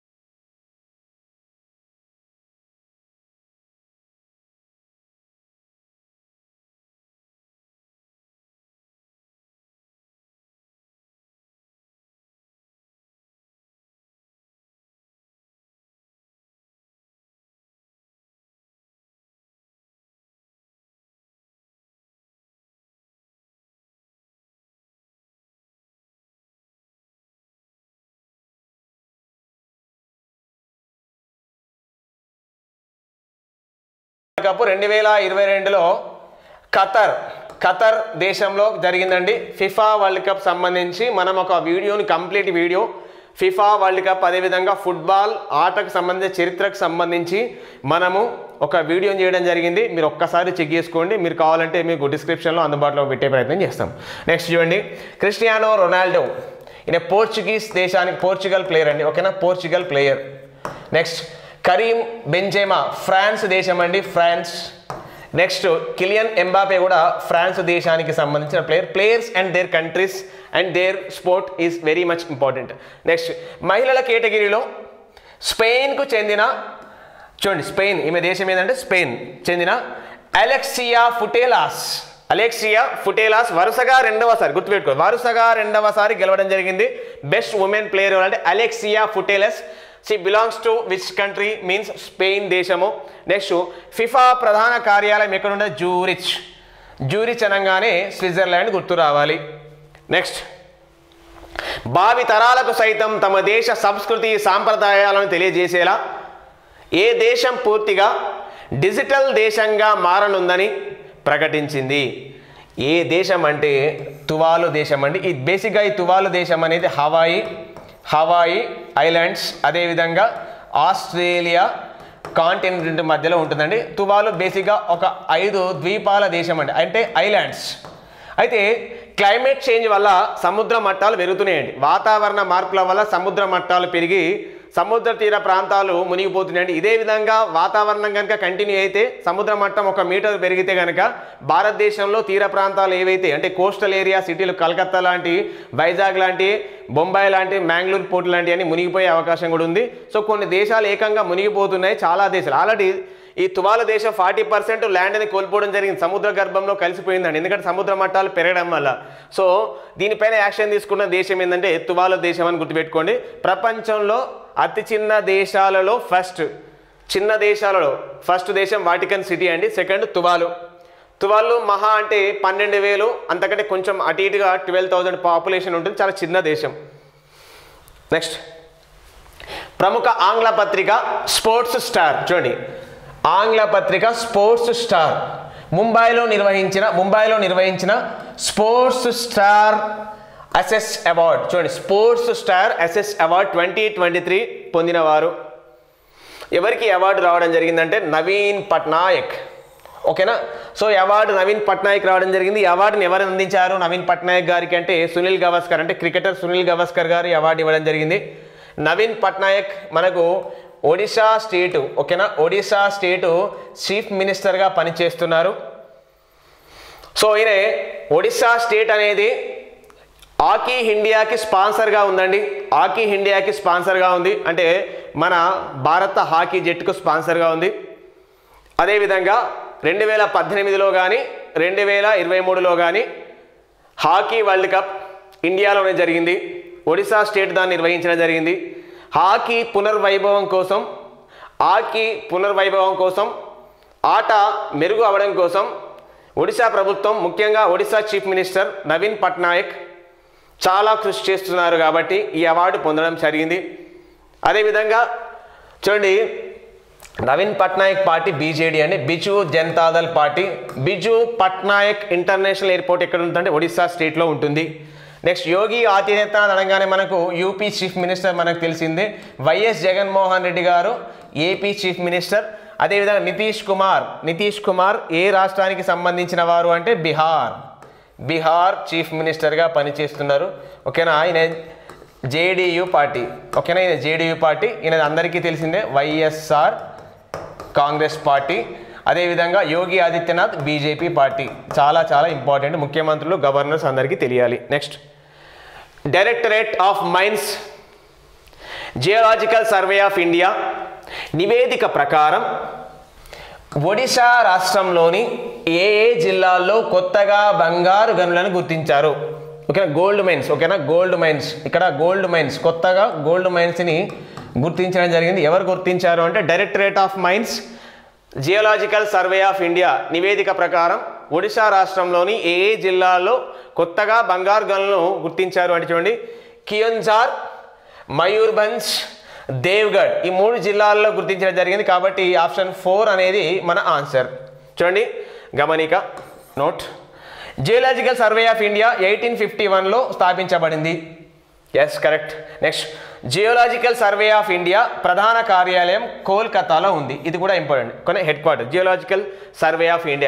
cup రెండు వేల ఇరవై రెండులో ఖతర్ ఖతర్ దేశంలో జరిగిందండి ఫిఫా వరల్డ్ కప్ సంబంధించి మనం ఒక వీడియోని complete video FIFA world cup అదేవిధంగా ఫుట్బాల్ ఆటకు సంబంధించిన చరిత్రకు సంబంధించి మనము ఒక వీడియోని చేయడం జరిగింది మీరు ఒక్కసారి చెక్ చేసుకోండి మీరు కావాలంటే మీకు డిస్క్రిప్షన్లో అందుబాటులో పెట్టే ప్రయత్నం చేస్తాం నెక్స్ట్ చూడండి క్రిస్టియానో రొనాల్డో ఈయన పోర్చుగీస్ దేశానికి పోర్చుగల్ ప్లేయర్ అండి ఓకేనా Portugal player next Karim Benzema France దేశం అండి ఫ్రాన్స్ నెక్స్ట్ కిలియన్ ఎంబాపే కూడా ఫ్రాన్స్ దేశానికి సంబంధించిన player players and their countries and their sport is very much important next మహిళల కేటగిరీలో స్పెయిన్కు చెందిన చూడండి స్పెయిన్ ఈమె దేశం ఏంటంటే స్పెయిన్ చెందిన అలెక్సియా ఫుటేలాస్ అలెక్సియా ఫుటేలాస్ వరుసగా రెండవసారి గుర్తుపెట్టుకో వరుసగా రెండవసారి గెలవడం జరిగింది బెస్ట్ ఉమెన్ ప్లేయర్ అంటే Alexia Putellas she belongs to which country means Spain దేశము నెక్స్ట్ ఫిఫా ప్రధాన కార్యాలయం ఎక్కడ ఉండదు జూరిచ్ జూరిచ్ అనగానే స్విట్జర్లాండ్ గుర్తు రావాలి నెక్స్ట్ భావి తరాలకు సైతం తమ దేశ సంస్కృతి సాంప్రదాయాలను తెలియజేసేలా ఏ దేశం పూర్తిగా డిజిటల్ దేశంగా మారనుందని ప్రకటించింది ఏ దేశం అంటే తువాలు దేశం అండి ఈ బేసిక్గా ఈ తువాలు దేశం అనేది హవాయి హవాయి ఐలాండ్స్ అదేవిధంగా ఆస్ట్రేలియా కాంటినెంట్ మధ్యలో ఉంటుందండి తువాలు బేసిక్గా ఒక ఐదు ద్వీపాల దేశం అండి అంటే ఐలాండ్స్ అయితే క్లైమేట్ చేంజ్ వల్ల సముద్ర మట్టాలు పెరుగుతున్నాయండి వాతావరణ మార్పుల వల్ల సముద్ర మట్టాలు పెరిగి సముద్ర తీర ప్రాంతాలు మునిగిపోతున్నాయండి ఇదే విధంగా వాతావరణం కనుక కంటిన్యూ అయితే సముద్ర మట్టం ఒక మీటర్ పెరిగితే కనుక భారతదేశంలో తీర ప్రాంతాలు ఏవైతే అంటే కోస్టల్ ఏరియా సిటీలు కలకత్తా లాంటి వైజాగ్ లాంటి బొంబాయి లాంటి మ్యాంగ్లూర్ పోర్ట్ లాంటి అని మునిగిపోయే అవకాశం కూడా ఉంది సో కొన్ని దేశాలు ఏకంగా మునిగిపోతున్నాయి చాలా దేశాలు ఆల్రెడీ ఈ తువాల దేశం ఫార్టీ పర్సెంట్ ల్యాండ్ని కోల్పోవడం జరిగింది సముద్ర గర్భంలో కలిసిపోయిందండి ఎందుకంటే సముద్ర మట్టాలు పెరగడం వల్ల సో దీనిపైన యాక్షన్ తీసుకున్న దేశం ఏంటంటే తువాల దేశం అని గుర్తుపెట్టుకోండి ప్రపంచంలో అతి చిన్న దేశాలలో ఫస్ట్ చిన్న దేశాలలో ఫస్ట్ దేశం వాటికన్ సిటీ అండి సెకండ్ తువాలు ట్వెల్వ్ మహా అంటే పన్నెండు వేలు అంతకంటే కొంచెం అటు ఇటుగా ట్వెల్వ్ థౌజండ్ పాపులేషన్ ఉంటుంది చాలా చిన్న దేశం నెక్స్ట్ ప్రముఖ ఆంగ్ల పత్రిక స్పోర్ట్స్ స్టార్ చూడండి ఆంగ్ల పత్రిక స్పోర్ట్స్ స్టార్ ముంబైలో నిర్వహించిన ముంబైలో నిర్వహించిన స్పోర్ట్స్ స్టార్ అసెస్ అవార్డ్ చూడండి sports star aces award twenty twenty three పొందినవారు ఎవరికి అవార్డు రావడం జరిగిందంటే నవీన్ పట్నాయక్ ఓకేనా సో ఈ అవార్డు నవీన్ పట్నాయక్ రావడం జరిగింది ఈ అవార్డుని ఎవరు అందించారు నవీన్ పట్నాయక్ గారికి అంటే సునీల్ గవాస్కర్ అంటే క్రికెటర్ సునీల్ గవాస్కర్ గారు ఈ అవార్డు ఇవ్వడం జరిగింది నవీన్ పట్నాయక్ మనకు ఒడిశా స్టేటు ఓకేనా ఒడిశా స్టేటు చీఫ్ మినిస్టర్గా పనిచేస్తున్నారు సో ఈయన ఒడిశా స్టేట్ అనేది ఆకీ ఇండియాకి స్పాన్సర్గా ఉందండి ఆకీ ఇండియాకి స్పాన్సర్గా ఉంది అంటే మన భారత హాకీ జట్టుకు స్పాన్సర్గా ఉంది అదేవిధంగా రెండు వేల పద్దెనిమిదిలో కానీ రెండు వేల ఇరవై మూడులో కానీ హాకీ వరల్డ్ కప్ ఇండియాలోనే జరిగింది ఒడిశా స్టేట్ దాన్ని నిర్వహించడం జరిగింది హాకీ పునర్వైభవం కోసం హాకీ పునర్వైభవం కోసం ఆట మెరుగు అవడం కోసం ఒడిశా ప్రభుత్వం ముఖ్యంగా ఒడిశా చీఫ్ మినిస్టర్ నవీన్ పట్నాయక్ చాలా కృషి చేస్తున్నారు కాబట్టి ఈ అవార్డు పొందడం జరిగింది అదేవిధంగా చూడండి నవీన్ పట్నాయక్ పార్టీ బీజేడీ అండి Biju Janata Dal party Biju Patnaik international airport ఎక్కడ ఉంటుందంటే ఒడిశా స్టేట్లో ఉంటుంది నెక్స్ట్ యోగి ఆదిత్యనాథ్ అనగానే మనకు యూపీ చీఫ్ మినిస్టర్ మనకు తెలిసిందే వైఎస్ జగన్మోహన్ రెడ్డి గారు ఏపీ చీఫ్ మినిస్టర్ అదేవిధంగా నితీష్ కుమార్ నితీష్ కుమార్ ఏ రాష్ట్రానికి సంబంధించిన వారు అంటే బీహార్ బీహార్ చీఫ్ మినిస్టర్గా పనిచేస్తున్నారు ఓకేనా ఆయన జేడీయూ పార్టీ ఓకేనా ఈయన జేడీయూ పార్టీ ఈయన అందరికీ తెలిసిందే వైఎస్ఆర్ కాంగ్రెస్ పార్టీ అదేవిధంగా యోగి ఆదిత్యనాథ్ బీజేపీ పార్టీ చాలా చాలా ఇంపార్టెంట్ ముఖ్యమంత్రులు గవర్నర్స్ అందరికీ తెలియాలి next directorate of mines geological survey of India నివేదిక ప్రకారం ఒడిశా రాష్ట్రంలోని ఏ ఏ జిల్లాల్లో కొత్తగా బంగారు గనులను గుర్తించారు ఓకేనా గోల్డ్ మైన్స్ ఓకేనా గోల్డ్ మైన్స్ ఇక్కడ గోల్డ్ మైన్స్ కొత్తగా గోల్డ్ మైన్స్ని గుర్తించడం జరిగింది ఎవరు గుర్తించారు అంటే directorate of mines geological survey of India నివేదిక ప్రకారం ఒడిశా రాష్ట్రంలోని ఏ ఏ జిల్లాల్లో కొత్తగా బంగారు గనులను గుర్తించారు అంటే చూడండి కియోన్జార్ మయూర్భంజ్ దేవ్గఢ్ ఈ మూడు జిల్లాల్లో గుర్తించడం జరిగింది కాబట్టి ఆప్షన్ ఫోర్ అనేది మన ఆన్సర్ చూడండి గమనిక note geological survey of India eighteen fifty వన్లో స్థాపించబడింది yes correct next geological survey of India ప్రధాన కార్యాలయం కోల్కతాలో ఉంది ఇది కూడా ఇంపార్టెంట్ కొన్ని head quarter geological survey of India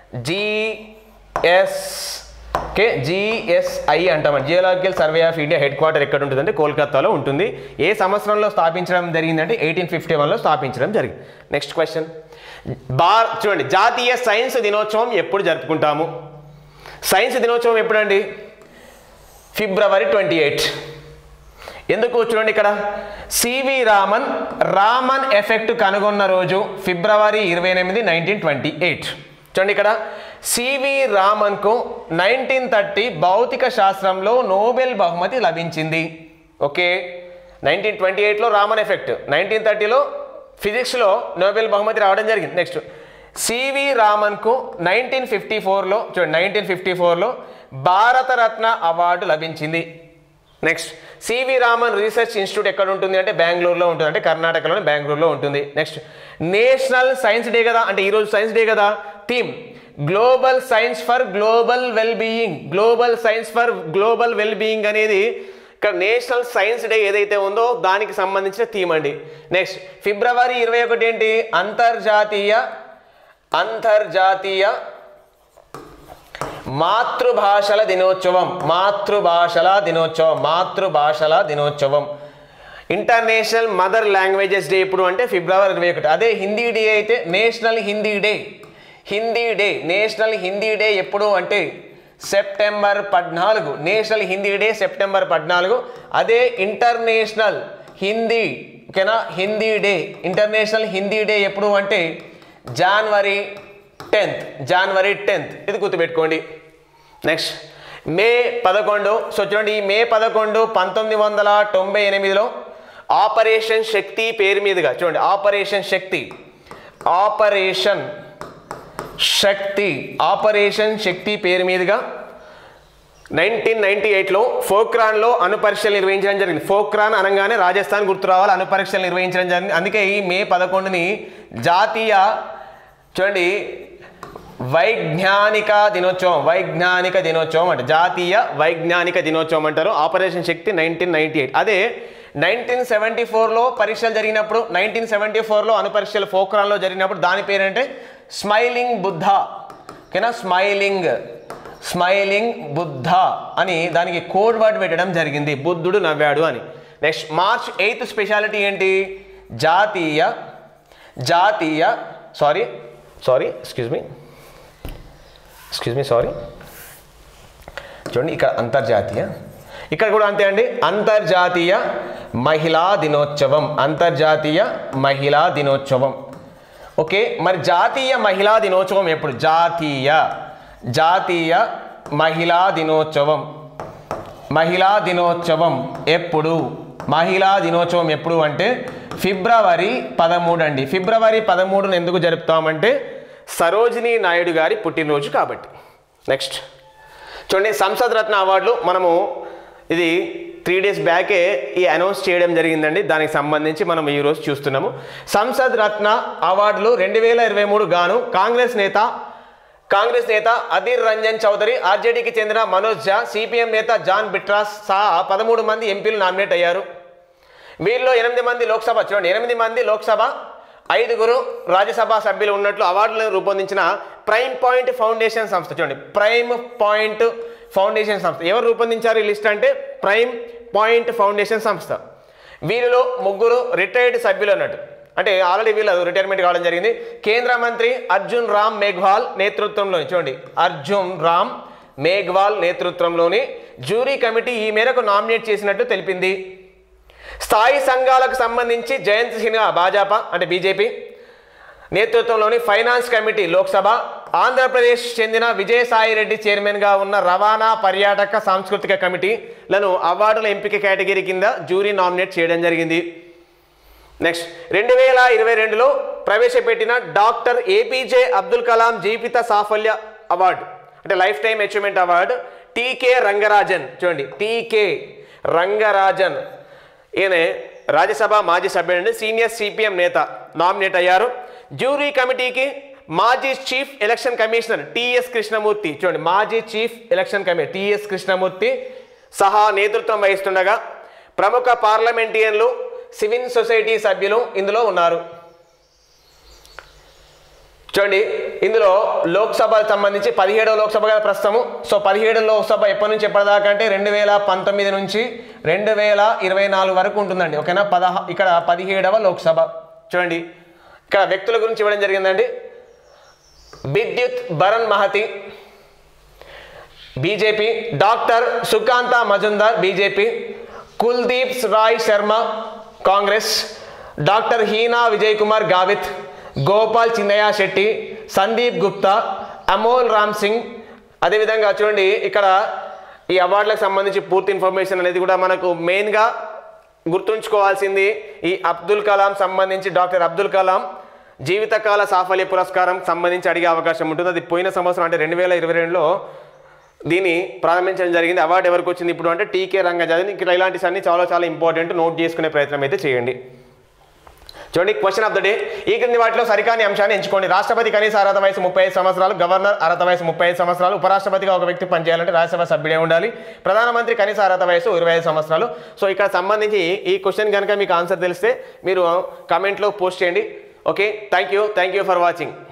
GS okay GSI అంటాం geological survey of India head quarter ఎక్కడ ఉంటుందంటే కోల్కతాలో ఉంటుంది ఏ సంవత్సరంలో స్థాపించడం జరిగిందంటే ఎయిటీన్ ఫిఫ్టీ వన్లో స్థాపించడం జరిగింది నెక్స్ట్ క్వశ్చన్ బార్ చూడండి జాతీయ సైన్స్ దినోత్సవం ఎప్పుడు జరుపుకుంటాము సైన్స్ దినోత్సవం ఎప్పుడండి ఫిబ్రవరి ట్వంటీ ఎయిట్ ఎందుకు చూడండి ఇక్కడ సివి రామన్ రామన్ ఎఫెక్ట్ కనుగొన్న రోజు ఫిబ్రవరి ఇరవై ఎనిమిది నైన్టీన్ ట్వంటీ ఎయిట్ చూడండి ఇక్కడ సివి రామన్కు నైన్టీన్ థర్టీ భౌతిక శాస్త్రంలో నోబెల్ బహుమతి లభించింది ఓకే నైన్టీన్ ట్వంటీ ఎయిట్లో రామన్ ఎఫెక్ట్ నైన్టీన్ థర్టీలో ఫిజిక్స్లో నోబెల్ బహుమతి రావడం జరిగింది నెక్స్ట్ సివి రామన్కు నైన్టీన్ ఫిఫ్టీ ఫోర్లో చూడండి నైన్టీన్ ఫిఫ్టీ ఫోర్లో భారతరత్న అవార్డు లభించింది next CV Raman research institute ఎక్కడ ఉంటుంది అంటే బెంగళూరులో ఉంటుంది అంటే కర్ణాటకలోని బెంగళూరులో ఉంటుంది నెక్స్ట్ నేషనల్ సైన్స్ డే కదా అంటే ఈరోజు సైన్స్ డే కదా theme global science for global well being global science for global well being అనేది ఇక్కడ నేషనల్ సైన్స్ డే ఏదైతే ఉందో దానికి సంబంధించిన థీమ్ అండి నెక్స్ట్ ఫిబ్రవరి ఇరవై ఒకటి ఏంటి అంతర్జాతీయ అంతర్జాతీయ మాతృభాషల దినోత్సవం మాతృభాషల దినోత్సవం మాతృభాషల దినోత్సవం ఇంటర్నేషనల్ మదర్ లాంగ్వేజెస్ డే ఎప్పుడు అంటే ఫిబ్రవరి ఇరవై ఒకటి అదే హిందీ డే అయితే national Hindi day Hindi day national Hindi day ఎప్పుడు అంటే సెప్టెంబర్ పద్నాలుగు నేషనల్ హిందీ డే సెప్టెంబర్ పద్నాలుగు అదే ఇంటర్నేషనల్ హిందీ ఓకేనా Hindi day international Hindi day ఎప్పుడు అంటే జనవరి టెన్త్ జనవరి టెన్త్ ఇది గుర్తుపెట్టుకోండి నెక్స్ట్ మే పదకొండు సో చూడండి ఈ మే పదకొండు పంతొమ్మిది వందల తొంభై ఎనిమిదిలో ఆపరేషన్ శక్తి పేరు మీదుగా చూడండి operation Shakti operation Shakti operation Shakti పేరు మీదుగా నైన్టీన్ నైన్టీ ఎయిట్లో ఫోక్రాన్లో అణుపరీక్షలు నిర్వహించడం జరిగింది ఫోక్రాన్ అనగానే రాజస్థాన్ గుర్తు రావాలి అణుపరీక్షలు నిర్వహించడం జరిగింది అందుకే ఈ మే పదకొండుని జాతీయ చూడండి వైజ్ఞానిక దినోత్సవం వైజ్ఞానిక దినోత్సవం అంటే జాతీయ వైజ్ఞానిక దినోత్సవం అంటారు operation Shakti nineteen ninety eight అదే నైన్టీన్ సెవెంటీ ఫోర్లో పరీక్షలు జరిగినప్పుడు నైన్టీన్ సెవెంటీ ఫోర్లో అణుపరీక్షలు ఫోక్రాన్లో జరిగినప్పుడు దాని పేరేంటే స్మైలింగ్ బుద్ధ ఓకేనా స్మైలింగ్ స్మైలింగ్ బుద్ధ అని దానికి కోడ్ వర్డ్ పెట్టడం జరిగింది బుద్ధుడు నవ్వాడు అని నెక్స్ట్ మార్చ్ ఎయిత్ స్పెషాలిటీ ఏంటి జాతీయ జాతీయ sorry sorry excuse me excuse me sorry చూడండి ఇక్కడ అంతర్జాతీయ ఇక్కడ కూడా అంతే అండి అంతర్జాతీయ మహిళా దినోత్సవం అంతర్జాతీయ మహిళా దినోత్సవం ఓకే మరి జాతీయ మహిళా దినోత్సవం ఎప్పుడు జాతీయ జాతీయ మహిళా దినోత్సవం మహిళా దినోత్సవం ఎప్పుడు మహిళా దినోత్సవం ఎప్పుడు అంటే ఫిబ్రవరి పదమూడు అండి ఫిబ్రవరి పదమూడును ఎందుకు జరుపుతామంటే సరోజినీ నాయుడు గారి పుట్టినరోజు కాబట్టి నెక్స్ట్ చూడండి సంసద్ రత్న అవార్డులు మనము ఇది త్రీ డేస్ బ్యాకే ఈ అనౌన్స్ చేయడం జరిగిందండి దానికి సంబంధించి మనం ఈరోజు చూస్తున్నాము సంసద్ రత్న అవార్డులు రెండు వేల ఇరవై మూడు గాను కాంగ్రెస్ నేత కాంగ్రెస్ నేత అధీర్ రంజన్ చౌదరి ఆర్జేడీకి చెందిన మనోజ్ ఝా సిపిఎం నేత జాన్ బిట్రాస్ సహా పదమూడు మంది ఎంపీలు నామినేట్ అయ్యారు వీరిలో ఎనిమిది మంది లోక్సభ చూడండి ఎనిమిది మంది లోక్సభ ఐదుగురు రాజ్యసభ సభ్యులు ఉన్నట్లు అవార్డులను రూపొందించిన ప్రైమ్ పాయింట్ ఫౌండేషన్ సంస్థ చూడండి ప్రైమ్ పాయింట్ ఫౌండేషన్ సంస్థ ఎవరు రూపొందించారు ఈ లిస్ట్ అంటే ప్రైమ్ పాయింట్ ఫౌండేషన్ సంస్థ వీరిలో ముగ్గురు రిటైర్డ్ సభ్యులు అన్నట్టు అంటే ఆల్రెడీ వీళ్ళు రిటైర్మెంట్ కావడం జరిగింది కేంద్ర మంత్రి అర్జున్ రామ్ మేఘ్వాల్ నేతృత్వంలోని చూడండి అర్జున్ రామ్ మేఘ్వాల్ నేతృత్వంలోని జ్యూరీ కమిటీ ఈ మేరకు నామినేట్ చేసినట్టు తెలిపింది స్థాయి సంఘాలకు సంబంధించి జయంత్ సిన్హా భాజపా అంటే బీజేపీ నేతృత్వంలోని ఫైనాన్స్ కమిటీ లోక్సభ ఆంధ్రప్రదేశ్ చెందిన విజయసాయి రెడ్డి చైర్మన్గా ఉన్న రవాణా పర్యాటక సాంస్కృతిక కమిటీలను అవార్డుల ఎంపిక కేటగిరీ కింద జ్యూరీ నామినేట్ చేయడం జరిగింది నెక్స్ట్ రెండు వేల ఇరవై రెండులో ప్రవేశపెట్టిన డాక్టర్ ఏపీజే అబ్దుల్ కలాం జీవిత సాఫల్య అవార్డు అంటే life time achievement award TK Rangarajan చూడండి టీకే రంగరాజన్ ఈయన రాజ్యసభ మాజీ సభ్యుడు సీనియర్ సిపిఎం నేత నామినేట్ అయ్యారు జ్యూరీ కమిటీకి మాజీ chief election commissioner TS Krishnamurthy చూడండి మాజీ chief election commissioner TS Krishnamurthy సహా నేతృత్వం వహిస్తుండగా ప్రముఖ పార్లమెంటియన్లు సివిల్ సొసైటీ సభ్యులు ఇందులో ఉన్నారు చూడండి ఇందులో లోక్సభ సంబంధించి పదిహేడవ లోక్సభ కదా ప్రస్తుతము సో పదిహేడు లోక్సభ ఎప్పటి నుంచి ఎప్పటిదాకా అంటే రెండు వేల పంతొమ్మిది నుంచి రెండు వేల ఇరవై నాలుగు వరకు ఉంటుందండి ఓకేనా పదహ ఇక్కడ పదిహేడవ లోక్సభ చూడండి ఇక్కడ వ్యక్తుల గురించి ఇవ్వడం జరిగిందండి Bidyut Baran Mahato BJP doctor Sukanta Majumdar BJP Kuldeep Rai Sharma Congress doctor Heena Vijay Kumar Gavit Gopal Chinnaiah Shetty Sandeep Gupta Amol Ram Singh అదేవిధంగా చూడండి ఇక్కడ ఈ అవార్డులకు సంబంధించి పూర్తి ఇన్ఫర్మేషన్ అనేది కూడా మనకు మెయిన్గా గుర్తుంచుకోవాల్సింది ఈ అబ్దుల్ కలాం సంబంధించి డాక్టర్ అబ్దుల్ కలాం జీవితకాల సాఫల్య పురస్కారం సంబంధించి అడిగే అవకాశం ఉంటుంది అది పోయిన సంవత్సరం అంటే రెండు వేల ఇరవై రెండులో దీన్ని ప్రారంభించడం జరిగింది అవార్డు ఎవరికి వచ్చింది ఇప్పుడు అంటే టీకే రంగజాని ఇక్కడ ఇలాంటివి అన్ని చాలా చాలా ఇంపార్టెంట్ నోట్ చేసుకునే ప్రయత్నం అయితే చేయండి చూడండి క్వశ్చన్ ఆఫ్ ద డే ఈ క్రింది వాటిలో సరికాని అంశాన్ని ఎంచుకోండి రాష్ట్రపతి కనీస అర్హత వయసు ముప్పై ఐదు సంవత్సరాలు గవర్నర్ అర్హత వయసు ముప్పై ఐదు సంవత్సరాలు ఉపరాష్ట్రపతిగా ఒక వ్యక్తి పనిచేయాలంటే రాజ్యసభ సభ్యుడే ఉండాలి ప్రధానమంత్రి కనీస అర్హత వయసు ఇరవై ఐదు సంవత్సరాలు సో ఇక్కడ సంబంధించి ఈ క్వశ్చన్ కనుక మీకు ఆన్సర్ తెలిస్తే మీరు కామెంట్లో పోస్ట్ చేయండి okay thank you thank you for watching